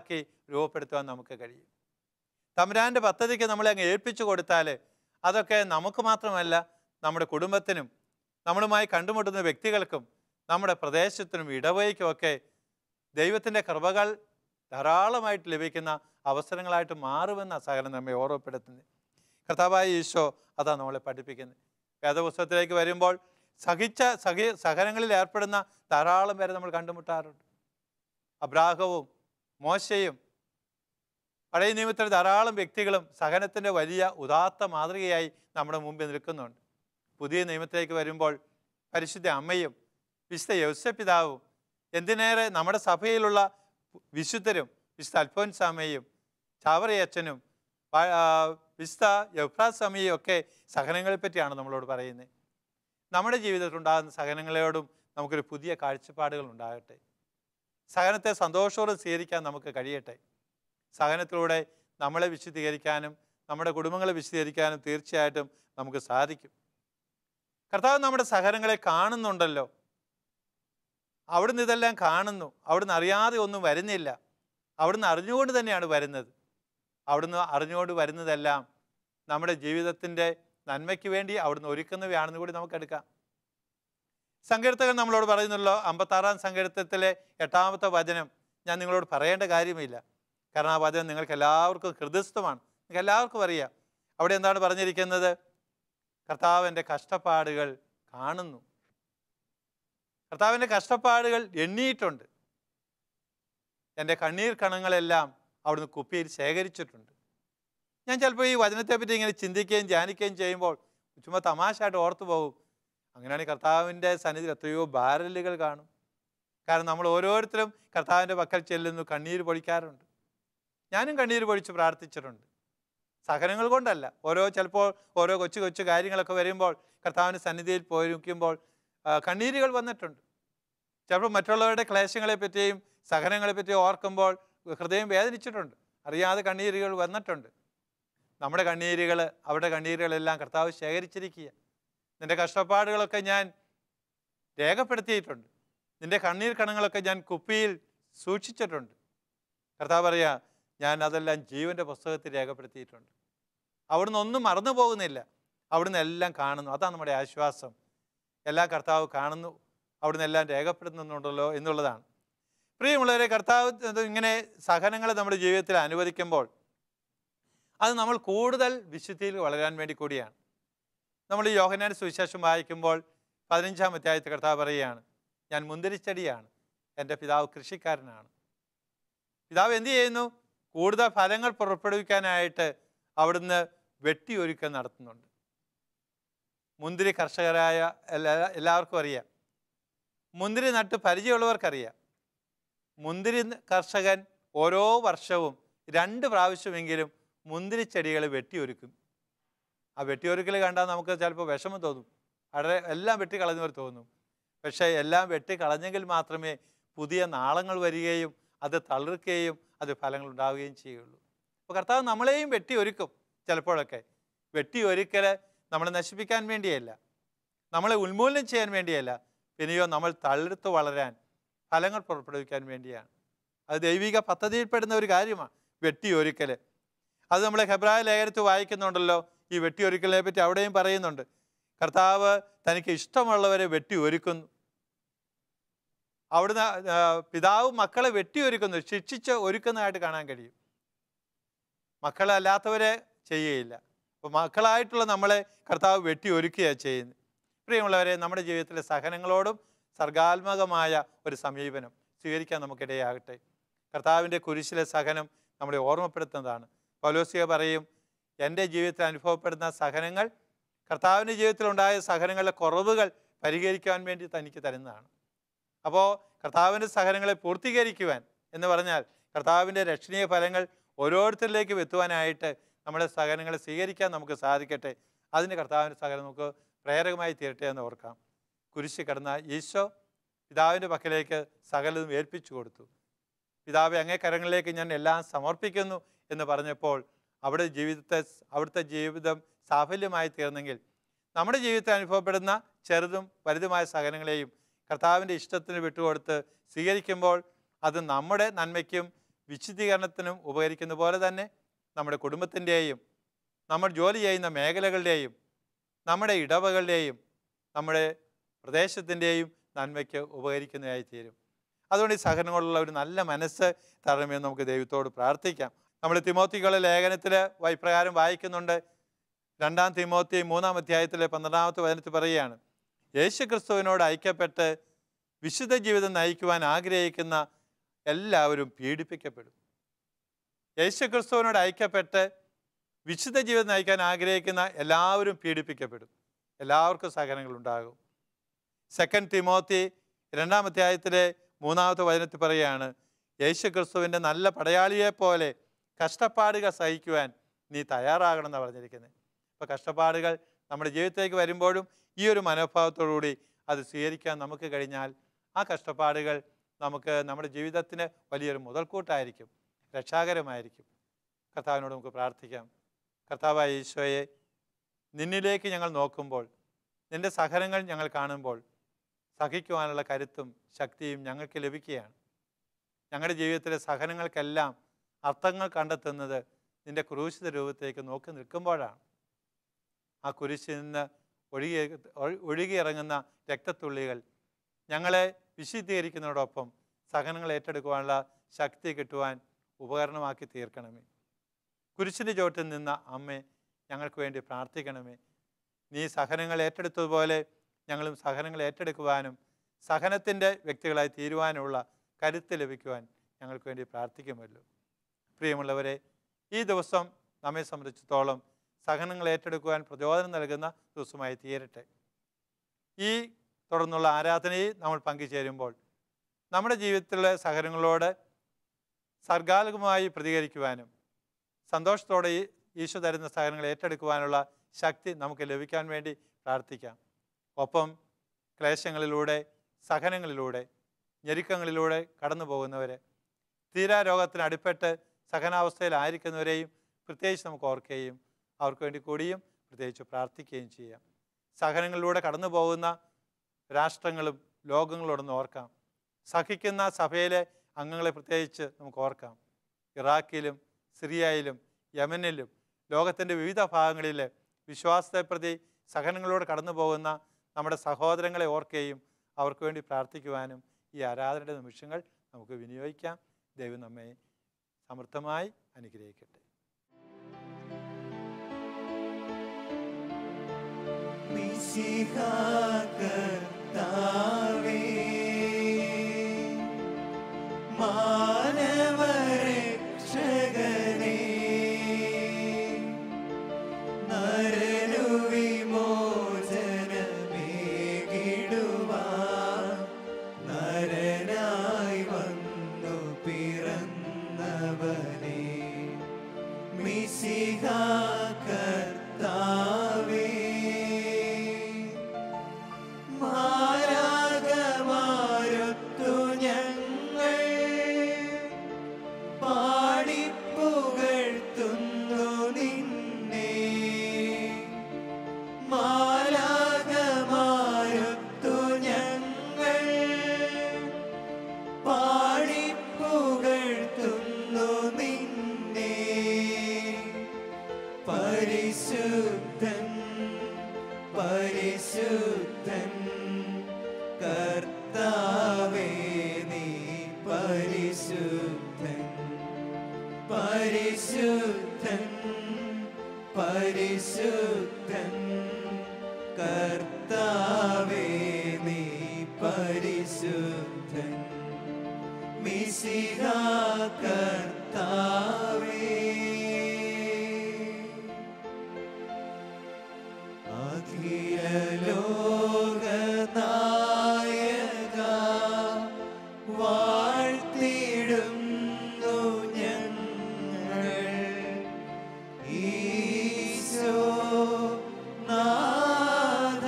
രൂപപ്പെടുത്തുവാൻ നമുക്ക് കഴിയും തമ്പുരാൻ്റെ പദ്ധതിക്ക് നമ്മളെ അങ്ങ് ഏൽപ്പിച്ചു കൊടുത്താൽ അതൊക്കെ നമുക്ക് മാത്രമല്ല നമ്മുടെ കുടുംബത്തിനും നമ്മളുമായി കണ്ടുമുട്ടുന്ന വ്യക്തികൾക്കും നമ്മുടെ പ്രദേശത്തിനും ഇടവയ്ക്കുമൊക്കെ ദൈവത്തിൻ്റെ കൃപകൾ ധാരാളമായിട്ട് ലഭിക്കുന്ന അവസരങ്ങളായിട്ട് മാറുമെന്ന സകലം നമ്മെ ഓർമ്മപ്പെടുത്തുന്നത് കർത്താവായ ഈശോ അതാണ് നമ്മളെ പഠിപ്പിക്കുന്നത് വേദപുസ്തകത്തിലേക്ക് വരുമ്പോൾ സഹിച്ച സഹി സഹനങ്ങളിൽ ഏർപ്പെടുന്ന ധാരാളം പേരെ നമ്മൾ കണ്ടുമുട്ടാറുണ്ട് അബ്രാഹവും മോശയും പഴയ നിയമത്തിൽ ധാരാളം വ്യക്തികളും സഹനത്തിൻ്റെ വലിയ ഉദാത്ത മാതൃകയായി നമ്മുടെ മുമ്പിൽ നിൽക്കുന്നുണ്ട് പുതിയ നിയമത്തിലേക്ക് വരുമ്പോൾ പരിശുദ്ധ അമ്മയും വിശുദ്ധ യൗസപിതാവും എന്തിനേറെ നമ്മുടെ സഭയിലുള്ള വിശുദ്ധരും വിശുദ്ധ അൽഫോൻസാമയും ചാവറയച്ചനും പ- ആ, വിശുദ്ധ യൗഫ്രാസമയും ഒക്കെ സഹനങ്ങളെ പറ്റിയാണ് നമ്മളോട് പറയുന്നത് നമ്മുടെ ജീവിതത്തിൽ ഉണ്ടാകുന്ന സഹനങ്ങളോടും നമുക്കൊരു പുതിയ കാഴ്ചപ്പാടുകൾ ഉണ്ടാകട്ടെ സഹനത്തെ സന്തോഷത്തോടെ സ്വീകരിക്കാൻ നമുക്ക് കഴിയട്ടെ സഹനത്തിലൂടെ നമ്മളെ വിശുദ്ധീകരിക്കാനും നമ്മുടെ കുടുംബങ്ങളെ വിശുദ്ധീകരിക്കാനും തീർച്ചയായിട്ടും നമുക്ക് സാധിക്കും കർത്താവ് നമ്മുടെ സഹനങ്ങളെ കാണുന്നുണ്ടല്ലോ അവിടുന്ന് ഇതെല്ലാം കാണുന്നു അവിടുന്ന് അറിയാതെ ഒന്നും വരുന്നില്ല അവിടുന്ന് അറിഞ്ഞുകൊണ്ട് തന്നെയാണ് വരുന്നത് അവിടുന്ന് അറിഞ്ഞുകൊണ്ട് വരുന്നതെല്ലാം നമ്മുടെ ജീവിതത്തിൻ്റെ നന്മയ്ക്ക് വേണ്ടി അവിടുന്ന് ഒരുക്കുന്നവയാണെന്ന് കൂടി നമുക്കെടുക്കാം സങ്കീർത്തകൻ നമ്മളോട് പറയുന്നല്ലോ അമ്പത്താറാം സങ്കീർത്തത്തിലെ എട്ടാമത്തെ വചനം ഞാൻ നിങ്ങളോട് പറയേണ്ട കാര്യമില്ല കാരണം ആ വചനം നിങ്ങൾക്ക് എല്ലാവർക്കും ഹൃദയസ്ഥമാണ് നിങ്ങൾക്ക് എല്ലാവർക്കും അറിയാം അവിടെ എന്താണ് പറഞ്ഞിരിക്കുന്നത് കർത്താവിൻ്റെ കഷ്ടപ്പാടുകൾ കാണുന്നു കർത്താവിൻ്റെ കഷ്ടപ്പാടുകൾ എണ്ണിയിട്ടുണ്ട് എൻ്റെ കണ്ണീർ കണങ്ങളെല്ലാം അവിടുന്ന് കുപ്പിയിൽ ശേഖരിച്ചിട്ടുണ്ട് ഞാൻ ചിലപ്പോൾ ഈ വചനത്തെപ്പറ്റി ഇങ്ങനെ ചിന്തിക്കുകയും ധ്യാനിക്കുകയും ചെയ്യുമ്പോൾ ചുമ്മാ തമാശയായിട്ട് ഓർത്തു പോകും അങ്ങനെയാണെങ്കിൽ കർത്താവിൻ്റെ സന്നിധിയിൽ എത്രയോ ബാരലുകൾ കാണും കാരണം നമ്മൾ ഓരോരുത്തരും കർത്താവിൻ്റെ പക്കൽ ചെല്ലുന്നു കണ്ണീര് പൊഴിക്കാറുണ്ട് ഞാനും കണ്ണീര് പൊഴിച്ച് പ്രാർത്ഥിച്ചിട്ടുണ്ട് സഹനങ്ങൾ കൊണ്ടല്ല ഓരോ ചിലപ്പോൾ ഓരോ കൊച്ചു കൊച്ചു കാര്യങ്ങളൊക്കെ വരുമ്പോൾ കർത്താവിൻ്റെ സന്നിധിയിൽ പോയിരിക്കുമ്പോൾ ആ, കണ്ണീരുകൾ വന്നിട്ടുണ്ട് ചിലപ്പോൾ മറ്റുള്ളവരുടെ ക്ലേശങ്ങളെ പറ്റിയും സഹനങ്ങളെ പറ്റിയും ഓർക്കുമ്പോൾ ഹൃദയം വേദനിച്ചിട്ടുണ്ട് അറിയാതെ കണ്ണീരുകൾ വന്നിട്ടുണ്ട് നമ്മുടെ കണ്ണീരുകൾ അവരുടെ കണ്ണീരുകളെല്ലാം കർത്താവ് ശേഖരിച്ചിരിക്കുക നിന്റെ കഷ്ടപ്പാടുകളൊക്കെ ഞാൻ രേഖപ്പെടുത്തിയിട്ടുണ്ട് നിന്റെ കണ്ണീർ കണങ്ങളൊക്കെ ഞാൻ കുപ്പിയിൽ സൂക്ഷിച്ചിട്ടുണ്ട് കർത്താവ് പറയാ ഞാൻ അതെല്ലാം ജീവൻ്റെ പുസ്തകത്തിൽ രേഖപ്പെടുത്തിയിട്ടുണ്ട് അവിടുന്ന് ഒന്നും മറന്നു പോകുന്നില്ല അവിടുന്ന് എല്ലാം കാണുന്നു അതാണ് നമ്മുടെ ആശ്വാസം എല്ലാം കർത്താവ് കാണുന്നു അവിടുന്ന് എല്ലാം രേഖപ്പെടുത്തുന്നുണ്ടല്ലോ എന്നുള്ളതാണ് പ്രിയമുള്ളവരെ കർത്താവ് ഇത് ഇങ്ങനെ സഹനങ്ങൾ നമ്മുടെ ജീവിതത്തിൽ അനുവദിക്കുമ്പോൾ അത് നമ്മൾ കൂടുതൽ വിശുദ്ധിയിൽ വളരാൻ വേണ്ടി കൂടിയാണ് നമ്മൾ ഈ യോഹനാൻ സുവിശേഷം വായിക്കുമ്പോൾ പതിനഞ്ചാം അധ്യായത്തിൽ കർത്താവ് പറയുകയാണ് ഞാൻ മുന്തിരിച്ചെടിയാണ് എൻ്റെ പിതാവ് കൃഷിക്കാരനാണ് പിതാവ് എന്ത് ചെയ്യുന്നു കൂടുതൽ ഫലങ്ങൾ പുറപ്പെടുവിക്കാനായിട്ട് അവിടുന്ന് വെട്ടിയൊരുക്കം നടത്തുന്നുണ്ട് മുന്തിരി കർഷകരായ എല്ലാ എല്ലാവർക്കും അറിയാം മുന്തിരി നട്ട് പരിചയമുള്ളവർക്കറിയാം മുന്തിരി ന- കർഷകൻ ഓരോ വർഷവും രണ്ട് പ്രാവശ്യമെങ്കിലും മുന്തിരി ചെടികൾ വെട്ടിയൊരുക്കും ആ വെട്ടിയൊരുക്കൽ കണ്ടാൽ നമുക്ക് ചിലപ്പോൾ വിഷമം തോന്നും അവിടെ എല്ലാം വെട്ടിക്കളഞ്ഞവർ തോന്നും പക്ഷേ എല്ലാം വെട്ടിക്കളഞ്ഞെങ്കിൽ മാത്രമേ പുതിയ നാളങ്ങൾ വരികയും അത് തളിർക്കുകയും അത് ഫലങ്ങൾ ഉണ്ടാവുകയും ചെയ്യുള്ളൂ അപ്പോൾ കർത്താവ് നമ്മളെയും വെട്ടിയൊരുക്കും ചിലപ്പോഴൊക്കെ വെട്ടിയൊരുക്കൽ നമ്മളെ നശിപ്പിക്കാൻ വേണ്ടിയല്ല നമ്മളെ ഉന്മൂലനം ചെയ്യാൻ വേണ്ടിയല്ല പിന്നെയോ നമ്മൾ തളിർത്ത് വളരാൻ ഫലങ്ങൾ പുറപ്പെടുവിക്കാൻ വേണ്ടിയാണ് അത് ദൈവിക പദ്ധതിയിൽപ്പെടുന്ന ഒരു കാര്യമാണ് വെട്ടിയൊരുക്കൽ അത് നമ്മൾ ഹെബ്രായ ലേഖനത്തിൽ വായിക്കുന്നുണ്ടല്ലോ ഈ വെട്ടിയൊരുക്കലിനെ പറ്റി അവിടെയും പറയുന്നുണ്ട് കർത്താവ് തനിക്ക് ഇഷ്ടമുള്ളവരെ വെട്ടി ഒരുക്കുന്നു അവിടുന്ന് ആ, പിതാവ് മക്കളെ വെട്ടിയൊരുക്കുന്നു ശിക്ഷിച്ച് ഒരുക്കുന്നതായിട്ട് കാണാൻ കഴിയും മക്കളല്ലാത്തവരെ ചെയ്യുകയില്ല അപ്പോൾ മക്കളായിട്ടുള്ള നമ്മളെ കർത്താവ് വെട്ടി ഒരുക്കുകയാണ് ചെയ്യുന്നത് പ്രിയമുള്ളവരെ നമ്മുടെ ജീവിതത്തിലെ സഹനങ്ങളോടും സർഗാത്മകമായ ഒരു സമീപനം സ്വീകരിക്കാൻ നമുക്കിടയാകട്ടെ കർത്താവിൻ്റെ കുരിശിലെ സഹനം നമ്മളെ ഓർമ്മപ്പെടുത്തുന്നതാണ് പൗലോസിയ പറയും എൻ്റെ ജീവിതത്തിൽ അനുഭവപ്പെടുന്ന സഹനങ്ങൾ കർത്താവിൻ്റെ ജീവിതത്തിലുണ്ടായ സഹനങ്ങളുടെ കുറവുകൾ പരിഹരിക്കാൻ വേണ്ടി തനിക്ക് തരുന്നതാണ് അപ്പോൾ കർത്താവിൻ്റെ സഹനങ്ങളെ പൂർത്തീകരിക്കുവാൻ എന്ന് പറഞ്ഞാൽ കർത്താവിൻ്റെ രക്ഷണീയ ഫലങ്ങൾ ഓരോരുത്തരിലേക്കും എത്തുവാനായിട്ട് നമ്മുടെ സഹനങ്ങളെ സ്വീകരിക്കാൻ നമുക്ക് സാധിക്കട്ടെ അതിന് കർത്താവിൻ്റെ സഹനം നമുക്ക് പ്രേരകമായി തീരട്ടെ എന്ന് ഓർക്കാം കുരിശ് കടന്ന ഈശോ പിതാവിൻ്റെ പക്കലേക്ക് സകലതും ഏൽപ്പിച്ചു കൊടുത്തു പിതാവെ അങ്ങേ കരങ്ങളിലേക്ക് ഞാൻ എല്ലാം സമർപ്പിക്കുന്നു എന്ന് പറഞ്ഞപ്പോൾ അവിടെ ജീവിതത്തെ അവിടുത്തെ ജീവിതം സാഫല്യമായി തീർന്നെങ്കിൽ നമ്മുടെ ജീവിതത്തിൽ അനുഭവപ്പെടുന്ന ചെറുതും വലുതുമായ സഹനങ്ങളെയും കർത്താവിൻ്റെ ഇഷ്ടത്തിന് വിട്ടുകൊടുത്ത് സ്വീകരിക്കുമ്പോൾ അത് നമ്മുടെ നന്മയ്ക്കും വിശുദ്ധീകരണത്തിനും ഉപകരിക്കുന്ന പോലെ തന്നെ നമ്മുടെ കുടുംബത്തിൻ്റെയും നമ്മൾ ജോലി ചെയ്യുന്ന മേഖലകളുടെയും നമ്മുടെ ഇടവകളുടെയും നമ്മുടെ പ്രദേശത്തിൻ്റെയും നന്മയ്ക്ക് ഉപകരിക്കുന്നതായി തീരും അതുകൊണ്ട് ഈ സഹനങ്ങളുള്ള ഒരു നല്ല മനസ്സ് തരണമെന്ന് നമുക്ക് ദൈവത്തോട് പ്രാർത്ഥിക്കാം നമ്മൾ തിമോത്തിക്കുള്ള ലേഖനത്തിൽ ഇപ്രകാരം വായിക്കുന്നുണ്ട് രണ്ടാം തിമോത്തി മൂന്നാം അധ്യായത്തിലെ പന്ത്രണ്ടാമത്തെ വചനത്തിൽ പറയുകയാണ് യേശു ക്രിസ്തുവിനോട് ഐക്യപ്പെട്ട് വിശുദ്ധ ജീവിതം നയിക്കുവാൻ ആഗ്രഹിക്കുന്ന എല്ലാവരും പീഡിപ്പിക്കപ്പെടും യേശു ക്രിസ്തുവിനോട് ഐക്യപ്പെട്ട് വിശുദ്ധ ജീവിതം നയിക്കാൻ ആഗ്രഹിക്കുന്ന എല്ലാവരും പീഡിപ്പിക്കപ്പെടും എല്ലാവർക്കും സഹനങ്ങൾ ഉണ്ടാകും സെക്കൻഡ് തിമോത്തി രണ്ടാം അധ്യായത്തിലെ മൂന്നാമത്തെ വചനത്തിൽ പറയുകയാണ് യേശു ക്രിസ്തുവിൻ്റെ നല്ല പടയാളിയെ പോലെ കഷ്ടപ്പാടുകൾ സഹിക്കുവാൻ നീ തയ്യാറാകണമെന്നാണ് പറഞ്ഞിരിക്കുന്നത് അപ്പോൾ കഷ്ടപ്പാടുകൾ നമ്മുടെ ജീവിതത്തിലേക്ക് വരുമ്പോഴും ഈ ഒരു മനോഭാവത്തോടുകൂടി അത് സ്വീകരിക്കാൻ നമുക്ക് കഴിഞ്ഞാൽ ആ കഷ്ടപ്പാടുകൾ നമുക്ക് നമ്മുടെ ജീവിതത്തിന് വലിയൊരു മുതൽക്കൂട്ടായിരിക്കും രക്ഷാകരമായിരിക്കും കർത്താവിനോട് നമുക്ക് പ്രാർത്ഥിക്കാം കർത്താവായ ഈശോയെ നിന്നിലേക്ക് ഞങ്ങൾ നോക്കുമ്പോൾ നിൻ്റെ സഹനങ്ങൾ ഞങ്ങൾ കാണുമ്പോൾ സഹിക്കുവാനുള്ള കരുത്തും ശക്തിയും ഞങ്ങൾക്ക് ലഭിക്കുകയാണ് ഞങ്ങളുടെ ജീവിതത്തിലെ സഹനങ്ങൾക്കെല്ലാം അർത്ഥങ്ങൾ കണ്ടെത്തുന്നത് നിൻ്റെ ക്രൂശിത രൂപത്തേക്ക് നോക്കി നിൽക്കുമ്പോഴാണ് ആ കുരിശിൽ നിന്ന് ഒഴുകി ഒഴു- ഒഴുകിയിറങ്ങുന്ന രക്തത്തുള്ളികൾ ഞങ്ങളെ വിശുദ്ധീകരിക്കുന്നതോടൊപ്പം സഹനങ്ങൾ ഏറ്റെടുക്കുവാനുള്ള ശക്തി കിട്ടുവാൻ ഉപകരണമാക്കി തീർക്കണമേ കുരിശിൻ്റെ ചോട്ടിൽ നിന്ന അമ്മേ ഞങ്ങൾക്ക് വേണ്ടി പ്രാർത്ഥിക്കണമേ നീ സഹനങ്ങൾ ഏറ്റെടുത്തതുപോലെ ഞങ്ങളും സഹനങ്ങൾ ഏറ്റെടുക്കുവാനും സഹനത്തിൻ്റെ വ്യക്തികളായി തീരുവാനുള്ള കരുത്ത് ലഭിക്കുവാൻ ഞങ്ങൾക്ക് വേണ്ടി പ്രാർത്ഥിക്കുമല്ലോ പ്രിയമുള്ളവരെ ഈ ദിവസം നമ്മെ സംബന്ധിച്ചിടത്തോളം സഹനങ്ങൾ ഏറ്റെടുക്കുവാൻ പ്രചോദനം നൽകുന്ന ദിവസമായി തീരട്ടെ ഈ തുടർന്നുള്ള ആരാധനയിൽ നമ്മൾ പങ്കുചേരുമ്പോൾ നമ്മുടെ ജീവിതത്തിലെ സഹനങ്ങളോട് സർഗാത്മകമായി പ്രതികരിക്കുവാനും സന്തോഷത്തോടെ ഈ ഈശോ തരുന്ന സഹനങ്ങൾ ഏറ്റെടുക്കുവാനുള്ള ശക്തി നമുക്ക് ലഭിക്കാൻ വേണ്ടി പ്രാർത്ഥിക്കാം ഒപ്പം ക്ലേശങ്ങളിലൂടെ സഹനങ്ങളിലൂടെ ഞെരുക്കങ്ങളിലൂടെ കടന്നു പോകുന്നവരെ തീരാരോഗത്തിന് അടിപ്പെട്ട് സഹനാവസ്ഥയിലായിരിക്കുന്നവരെയും പ്രത്യേകിച്ച് നമുക്ക് ഓർക്കുകയും അവർക്ക് വേണ്ടി കൂടിയും പ്രത്യേകിച്ച് പ്രാർത്ഥിക്കുകയും ചെയ്യാം സഹനങ്ങളിലൂടെ കടന്നു പോകുന്ന രാഷ്ട്രങ്ങളും ലോകങ്ങളോടൊന്ന് ഓർക്കാം സഹിക്കുന്ന സഭയിലെ അംഗങ്ങളെ പ്രത്യേകിച്ച് നമുക്ക് ഓർക്കാം ഇറാഖിലും സിറിയയിലും യമനിലും ലോകത്തിൻ്റെ വിവിധ ഭാഗങ്ങളിലെ വിശ്വാസത്തെ പ്രതി സഹനങ്ങളോട് കടന്നു പോകുന്ന നമ്മുടെ സഹോദരങ്ങളെ ഓർക്കുകയും അവർക്ക് വേണ്ടി പ്രാർത്ഥിക്കുവാനും ഈ ആരാധനയുടെ നിമിഷങ്ങൾ നമുക്ക് വിനിയോഗിക്കാം ദൈവം നമ്മെ സമൃദ്ധമായി അനുഗ്രഹിക്കട്ടെ
മിശിഹാകർത്താവേ, മാനവരക്ഷകനേ, നരനു വിമോചനമേകിടുവാൻ നരനായി വന്നു പിറന്നവനേ മിശിഹാ കർത്താവേ മാരാകമാരൊത്തു ഞങ്ങൾ പാടിപ്പുകഴ്ത്തുന്നു നിന്നെ മാലാകമാരൊത്തു ഞങ്ങൾ പാടിപ്പുകഴ്ത്തുന്നു നിന്നെ പരിശുദ്ധൻ പരിശുദ്ധൻ കർത്താവേ നീ പരിശുദ്ധൻ പരിശുദ്ധൻ പരിശുദ്ധൻ കർത്താവേ നീ പരിശുദ്ധൻ മിശിഹാ കർത്താവേ അഖില ലോകനായക വാഴ്ത്തിടുന്നു ഞങ്ങൾ ഈശോ നാഥ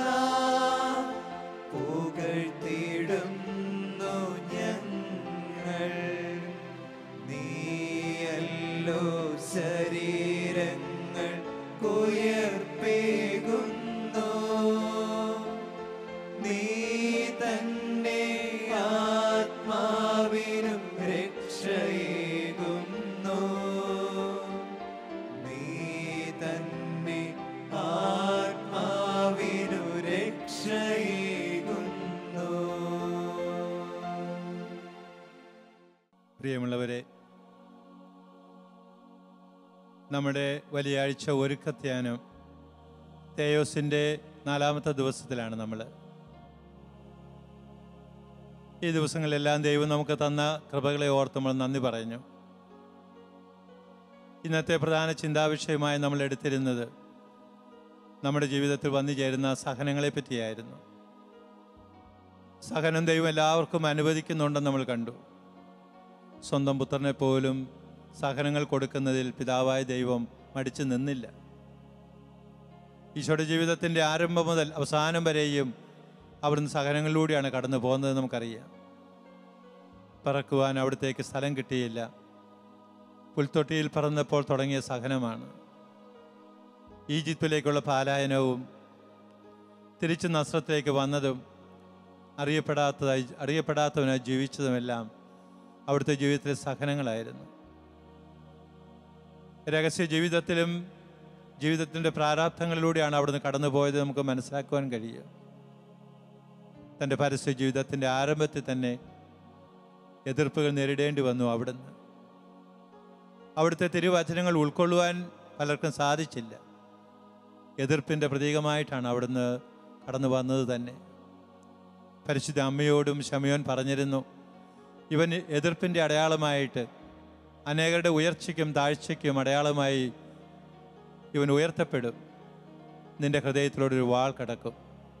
പുകഴ്ത്തിടുന്നു ഞങ്ങൾ നീയല്ലോ ശരീരങ്ങൾ കുയർപ്പേകുന്നു
പ്രിയമുള്ളവരെ നമ്മുടെ വലിയാഴ്ച ഒരുക്കത്യാനം തേയോസിൻ്റെ നാലാമത്തെ ദിവസത്തിലാണ് നമ്മൾ ഈ ദിവസങ്ങളിലെല്ലാം ദൈവം നമുക്ക് തന്ന കൃപകളെ ഓർത്ത് നമ്മൾ നന്ദി പറഞ്ഞു ഇന്നത്തെ പ്രധാന ചിന്താവിഷയമായി നമ്മൾ എടുത്തിരുന്നത് നമ്മുടെ ജീവിതത്തിൽ വന്നു ചേരുന്ന സഹനങ്ങളെ പറ്റിയായിരുന്നു സഹനം ദൈവം എല്ലാവർക്കും അനുവദിക്കുന്നുണ്ടെന്ന് നമ്മൾ കണ്ടു സ്വന്തം പുത്രനെ പോലും സഹനങ്ങൾ കൊടുക്കുന്നതിൽ പിതാവായ ദൈവം മടിച്ചു നിന്നില്ല ഈശോയുടെ ജീവിതത്തിൻ്റെ ആരംഭം മുതൽ അവസാനം വരെയും അവിടുന്ന് സഹനങ്ങളിലൂടെയാണ് കടന്നു പോകുന്നത് നമുക്കറിയാം പറക്കുവാൻ അവിടത്തേക്ക് സ്ഥലം കിട്ടിയില്ല പുൽത്തൊട്ടിയിൽ പറന്നപ്പോൾ തുടങ്ങിയ സഹനമാണ് ഈജിപ്തിലേക്കുള്ള പാലായനവും തിരിച്ച് നസ്രത്തിലേക്ക് വന്നതും അറിയപ്പെടാത്തതായി അറിയപ്പെടാത്തവനായി ജീവിച്ചതുമെല്ലാം അവിടുത്തെ ജീവിതത്തിലെ സഹനങ്ങളായിരുന്നു രഹസ്യ ജീവിതത്തിലും ജീവിതത്തിൻ്റെ പ്രാരാബ്ധങ്ങളിലൂടെയാണ് അവിടുന്ന് കടന്നുപോയത് നമുക്ക് മനസ്സിലാക്കുവാൻ കഴിയും തൻ്റെ പരസ്യ ജീവിതത്തിൻ്റെ ആരംഭത്തിൽ തന്നെ എതിർപ്പുകൾ നേരിടേണ്ടി വന്നു അവിടുന്ന് അവിടുത്തെ തിരുവചനങ്ങൾ ഉൾക്കൊള്ളുവാൻ പലർക്കും സാധിച്ചില്ല എതിർപ്പിൻ്റെ പ്രതീകമായിട്ടാണ് അവിടുന്ന് കടന്നു വന്നത് തന്നെ പരിശുദ്ധ അമ്മയോടും ശമയോൻ പറഞ്ഞിരുന്നു ഇവൻ എതിർപ്പിൻ്റെ അടയാളമായിട്ട് അനേകരുടെ ഉയർച്ചയ്ക്കും താഴ്ചയ്ക്കും അടയാളമായി ഇവൻ ഉയർത്തപ്പെടും നിന്റെ ഹൃദയത്തിലൂടെ ഒരു വാൾ കിടക്കും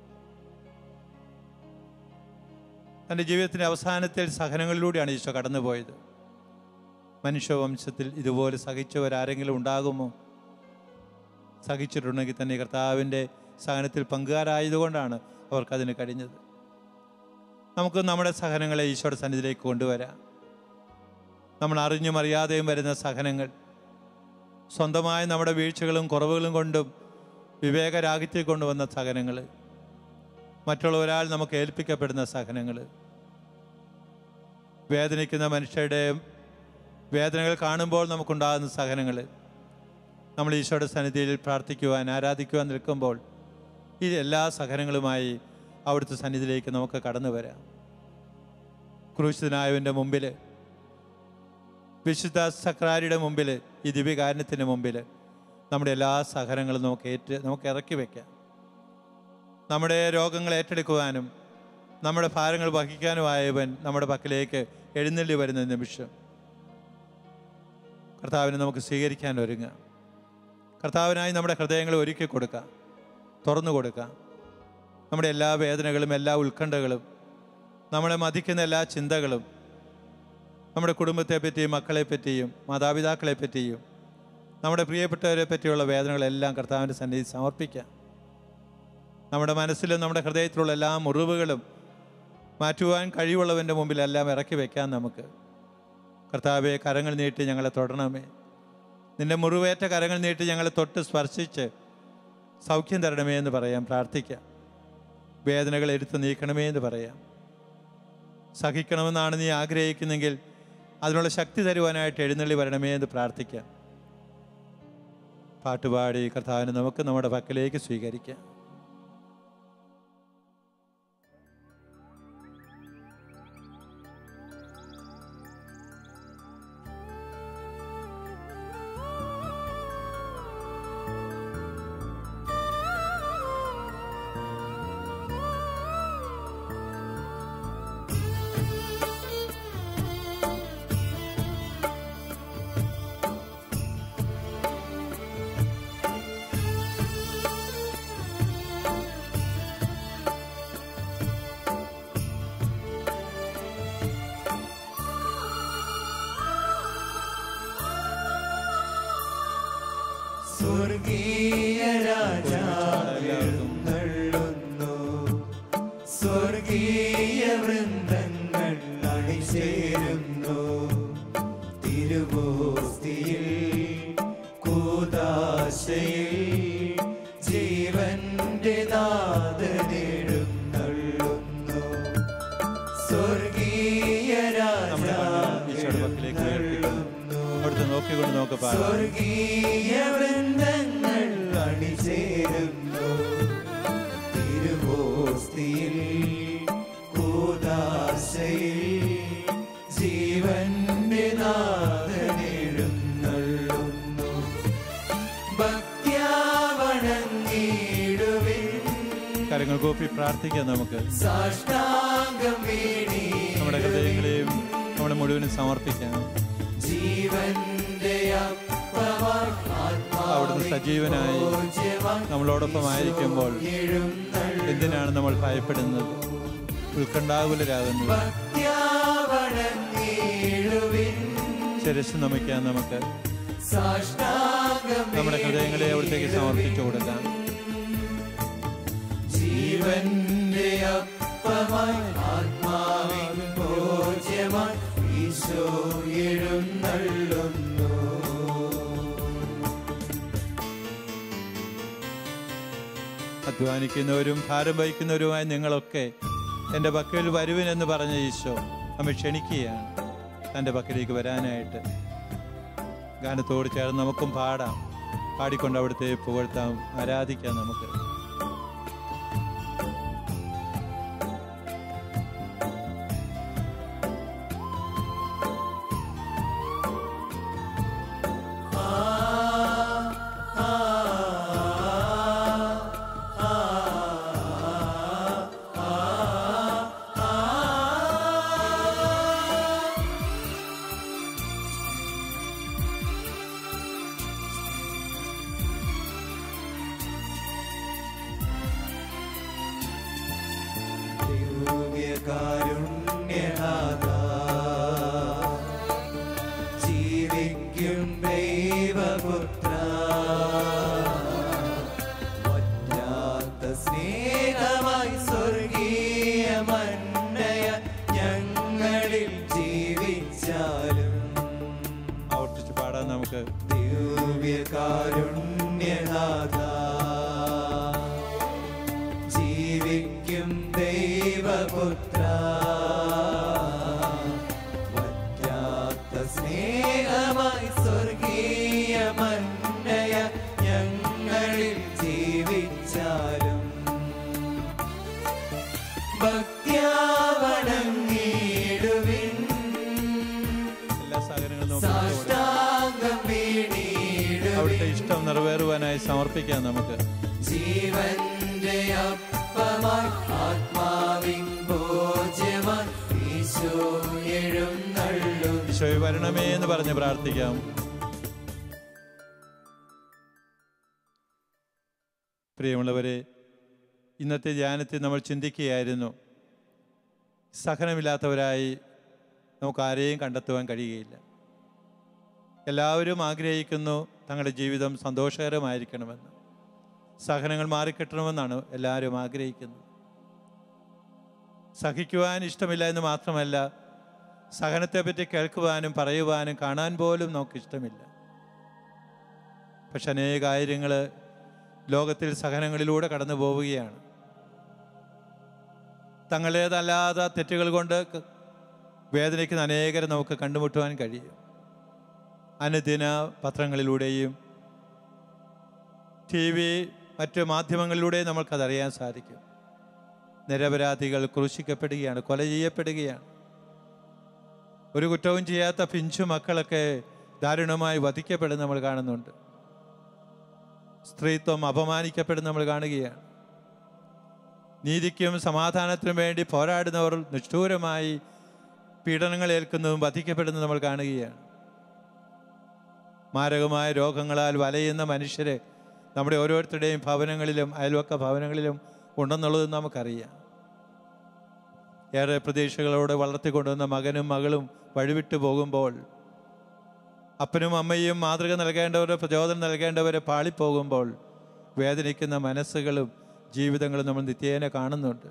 തൻ്റെ ജീവിതത്തിൻ്റെ അവസാനത്തിൽ സഹനങ്ങളിലൂടെയാണ് ഈശോ കടന്നുപോയത് മനുഷ്യവംശത്തിൽ ഇതുപോലെ സഹിച്ചവരാരെങ്കിലും ഉണ്ടാകുമോ സഹിച്ചിട്ടുണ്ടെങ്കിൽ തന്നെ കർത്താവിൻ്റെ സഹനത്തിൽ പങ്കുകാരായതുകൊണ്ടാണ് അവർക്കതിന് കഴിഞ്ഞത് നമുക്ക് നമ്മുടെ സഹനങ്ങളെ ഈശോയുടെ സന്നിധിയിലേക്ക് കൊണ്ടുവരാം നമ്മൾ അറിഞ്ഞും അറിയാതെയും വരുന്ന സഹനങ്ങൾ സ്വന്തമായ നമ്മുടെ വീഴ്ചകളും കുറവുകളും കൊണ്ടും വിവേകരാഹിത്യം കൊണ്ടുവന്ന സഹനങ്ങൾ മറ്റുള്ള ഒരാൾ നമുക്ക് ഏൽപ്പിക്കപ്പെടുന്ന സഹനങ്ങൾ വേദനിക്കുന്ന മനുഷ്യരുടെ വേദനകൾ കാണുമ്പോൾ നമുക്കുണ്ടാകുന്ന സഹനങ്ങൾ നമ്മൾ ഈശോയുടെ സന്നിധിയിൽ പ്രാർത്ഥിക്കുവാൻ ആരാധിക്കുവാൻ നിൽക്കുമ്പോൾ ഈ എല്ലാ സഹനങ്ങളുമായി അവിടുത്തെ സന്നിധിയിലേക്ക് നമുക്ക് കടന്നു വരാം ക്രൂശിതനായവൻ്റെ മുമ്പിൽ വിശുദ്ധ സക്രാരിയുടെ മുമ്പിൽ ഈ ദിവ്യകാരണത്തിൻ്റെ മുമ്പിൽ നമ്മുടെ എല്ലാ സഹനങ്ങളും നമുക്ക് ഏറ്റ് നമുക്ക് ഇറക്കി വയ്ക്കാം നമ്മുടെ രോഗങ്ങൾ ഏറ്റെടുക്കുവാനും നമ്മുടെ ഭാരങ്ങൾ വഹിക്കാനുമായവൻ നമ്മുടെ പക്കലേക്ക് എഴുന്നള്ളി വരുന്ന നിമിഷം കർത്താവിനെ നമുക്ക് സ്വീകരിക്കാൻ ഒരുങ്ങാം കർത്താവിനായി നമ്മുടെ ഹൃദയങ്ങൾ ഒരുക്കി കൊടുക്കാം തുറന്നു കൊടുക്കാം നമ്മുടെ എല്ലാ വേദനകളും എല്ലാ ഉത്കണ്ഠകളും നമ്മളെ മതിക്കുന്ന എല്ലാ ചിന്തകളും നമ്മുടെ കുടുംബത്തെ പറ്റിയും മക്കളെ പറ്റിയും മാതാപിതാക്കളെ പറ്റിയും നമ്മുടെ പ്രിയപ്പെട്ടവരെ പറ്റിയുള്ള വേദനകളെല്ലാം കർത്താവിൻ്റെ സന്നിധി സമർപ്പിക്കാം നമ്മുടെ മനസ്സിലും നമ്മുടെ ഹൃദയത്തിലുള്ള എല്ലാ മുറിവുകളും മാറ്റുവാൻ കഴിവുള്ളവൻ്റെ മുമ്പിൽ എല്ലാം ഇറക്കി വെക്കാം നമുക്ക് കർത്താവെ കരങ്ങൾ നീട്ടി ഞങ്ങളെ തൊടണമേ നിന്റെ മുറിവേറ്റ കരങ്ങൾ നീട്ടി ഞങ്ങളെ തൊട്ട് സ്പർശിച്ച് സൗഖ്യം തരണമേ എന്ന് പറയാം പ്രാർത്ഥിക്കാം വേദനകൾ എടുത്ത് നീക്കണമേ എന്ന് പറയാം സഹിക്കണമെന്നാണ് നീ ആഗ്രഹിക്കുന്നെങ്കിൽ അതിനുള്ള ശക്തി തരുവാനായിട്ട് എഴുന്നള്ളി വരണമേ എന്ന് പ്രാർത്ഥിക്കാം പാട്ടുപാടി കർത്താവിനെ നമുക്ക് നമ്മുടെ പക്കലേക്ക് സ്വീകരിക്കാം
സ്വർഗീയ രാജാവെഴുന്നള്ളുന്നു സ്വർഗീയ വൃന്ദങ്ങൾ അണിചേരുന്നു തിരുവോസ്തിയിൽ കൂതാശയിൽ ജീവന്റെ നാഥനെഴുന്നള്ളുന്നു സ്വർഗീയ
നമ്മുടെ കണ്ണുകൾ ഈശോയുടെ പക്കലേക്ക് ഉയർത്തിക്കൊണ്ട് അവിടുത്തെ നോക്കിക്കൊണ്ട് നമുക്ക് പാടാം
സ്വർഗീയ വൃന്ദങ്ങൾ അണിചേരുന്നു തിരുവോസ്തിയിൽ കൂതാശയിൽ ജീവന്റെ
കരങ്ങൾ കൂപ്പി പ്രാർത്ഥിക്കാം നമുക്ക്
സാഷ്ടാംഗം വീണി
നമ്മുടെ ഹൃദയങ്ങളെയും നമ്മുടെ മുഴുവനും സമർപ്പിക്കാം
ജീവന്റെ അപ്പമായി
അവിടുന്ന് സജീവനായി നമ്മളോടൊപ്പം ആയിരിക്കുമ്പോൾ എന്തിനാണ് നമ്മൾ ഭയപ്പെടുന്നത് ഉത്കണ്ഠാകുലരാകുന്നത്
ത്യാവണങ്ങീഴുവിൻ
ശിരസ് നമിക്കാൻ നമുക്ക്
സാഷ്ടാംഗം
നമ്മുടെ ഹൃദയങ്ങളെ അവിടത്തേക്ക് സമർപ്പിച്ചു കൊടുക്കാം
ജീവന്റെ അപ്പമായി ആത്മാവിൻ ഭോജ്യമായി ഈശോ എഴുന്നള്ളുന്നു
അധ്വാനിക്കുന്നവരും ഭാരം വഹിക്കുന്നവരുമായ നിങ്ങളൊക്കെ എൻ്റെ പക്കൽ വരുവിനെന്ന് പറഞ്ഞ ഈശോ നമ്മെ ക്ഷണിക്കുകയാണ് തൻ്റെ പക്കലേക്ക് വരാനായിട്ട് ഗാനത്തോട് ചേർന്ന് നമുക്കും പാടാം പാടിക്കൊണ്ട് അവിടുത്തെ പുകഴ്ത്താം ആരാധിക്കാം നമുക്ക്
ദിവ്യകാരുണ്യനാഥ ജീവിക്കും ദൈവപുത്ര വറ്റാത്ത സ്നേഹമായി സ്വർഗീയ മന്നയ ഞങ്ങളിൽ ജീവിച്ചാലും
ആവർത്തിച്ച് പാടാം നമുക്ക്
ദിവ്യകാരുണ്യനാഥ ജീവിക്കും ദൈവപുത്ര വറ്റാത്ത സ്നേഹമായി സ്വർഗീയ മന്നയ ഞങ്ങളിൽ ജീവിച്ചാലും ഭക്യാവണങ്ങിടുവിൻ
എല്ലാ സാഹചര്യങ്ങളും നമുക്ക് കൊടുക്കാം.
സാഷ്ടാംഗം വീണീടുവിൻ
അവിടുത്തെ ഇഷ്ടം നിറവേറുവാനായി സമർപ്പിക്കാം നമുക്ക്
ജീവന്റെ അപ്പമായി ആത്മാവിൻ ഭോജ്യമായി ഈശോ എഴുന്നള്ളു
ഈശോയെ വരണമേ എന്ന് പറഞ്ഞ് പ്രാർത്ഥിക്കാം പ്രിയമുള്ളവരെ ഇന്നത്തെ ധ്യാനത്തിൽ നമ്മൾ ചിന്തിക്കുകയായിരുന്നു സഹനമില്ലാത്തവരായി നമുക്ക് ആരെയും കണ്ടെത്തുവാൻ കഴിയുകയില്ല എല്ലാവരും ആഗ്രഹിക്കുന്നു തങ്ങളുടെ ജീവിതം സന്തോഷകരമായിരിക്കണമെന്ന് സഹനങ്ങൾ മാറിക്കിട്ടണമെന്നാണ് എല്ലാവരും ആഗ്രഹിക്കുന്നത് സഹിക്കുവാൻ ഇഷ്ടമില്ല എന്ന് മാത്രമല്ല സഹനത്തെപ്പറ്റി കേൾക്കുവാനും പറയുവാനും കാണാൻ പോലും നമുക്ക് ഇഷ്ടമില്ല പക്ഷെ അനേക കാര്യങ്ങൾ ലോകത്തിൽ സഹനങ്ങളിലൂടെ കടന്നു പോവുകയാണ് തങ്ങളുടേതല്ലാത്ത തെറ്റുകൾ കൊണ്ട് ക- വേദനിക്കുന്ന അനേകരെ നമുക്ക് കണ്ടുമുട്ടുവാൻ കഴിയും അനുദിന പത്രങ്ങളിലൂടെയും ടി വി മറ്റ് മാധ്യമങ്ങളിലൂടെയും നമ്മൾക്കതറിയാൻ സാധിക്കും നിരപരാധികൾ ക്രൂശിക്കപ്പെടുകയാണ് കൊല ചെയ്യപ്പെടുകയാണ് ഒരു കുറ്റവും ചെയ്യാത്ത പിഞ്ചു മക്കളൊക്കെ ദാരുണമായി വധിക്കപ്പെടുന്ന നമ്മൾ കാണുന്നുണ്ട് സ്ത്രീത്വം അപമാനിക്കപ്പെടുന്ന നമ്മൾ കാണുകയാണ് നീതിക്കും സമാധാനത്തിനും വേണ്ടി പോരാടുന്നവർ നിഷ്ഠൂരമായി പീഡനങ്ങൾ ഏൽക്കുന്നതും വധിക്കപ്പെടുന്നതും നമ്മൾ കാണുകയാണ് മാരകമായ രോഗങ്ങളാൽ വലയുന്ന മനുഷ്യരെ നമ്മുടെ ഓരോരുത്തരുടെയും ഭവനങ്ങളിലും അയൽവക്ക ഭവനങ്ങളിലും ഉണ്ടെന്നുള്ളത് നമുക്കറിയാം ഏറെ പ്രതീക്ഷകളോടെ വളർത്തിക്കൊണ്ടുവന്ന മകനും മകളും വഴിവിട്ടു പോകുമ്പോൾ അപ്പനും അമ്മയും മാതൃക നൽകേണ്ടവരെ പ്രചോദനം നൽകേണ്ടവരെ പാളിപ്പോകുമ്പോൾ വേദനിക്കുന്ന മനസ്സുകളും ജീവിതങ്ങളും നമ്മൾ നിത്യേന കാണുന്നുണ്ട്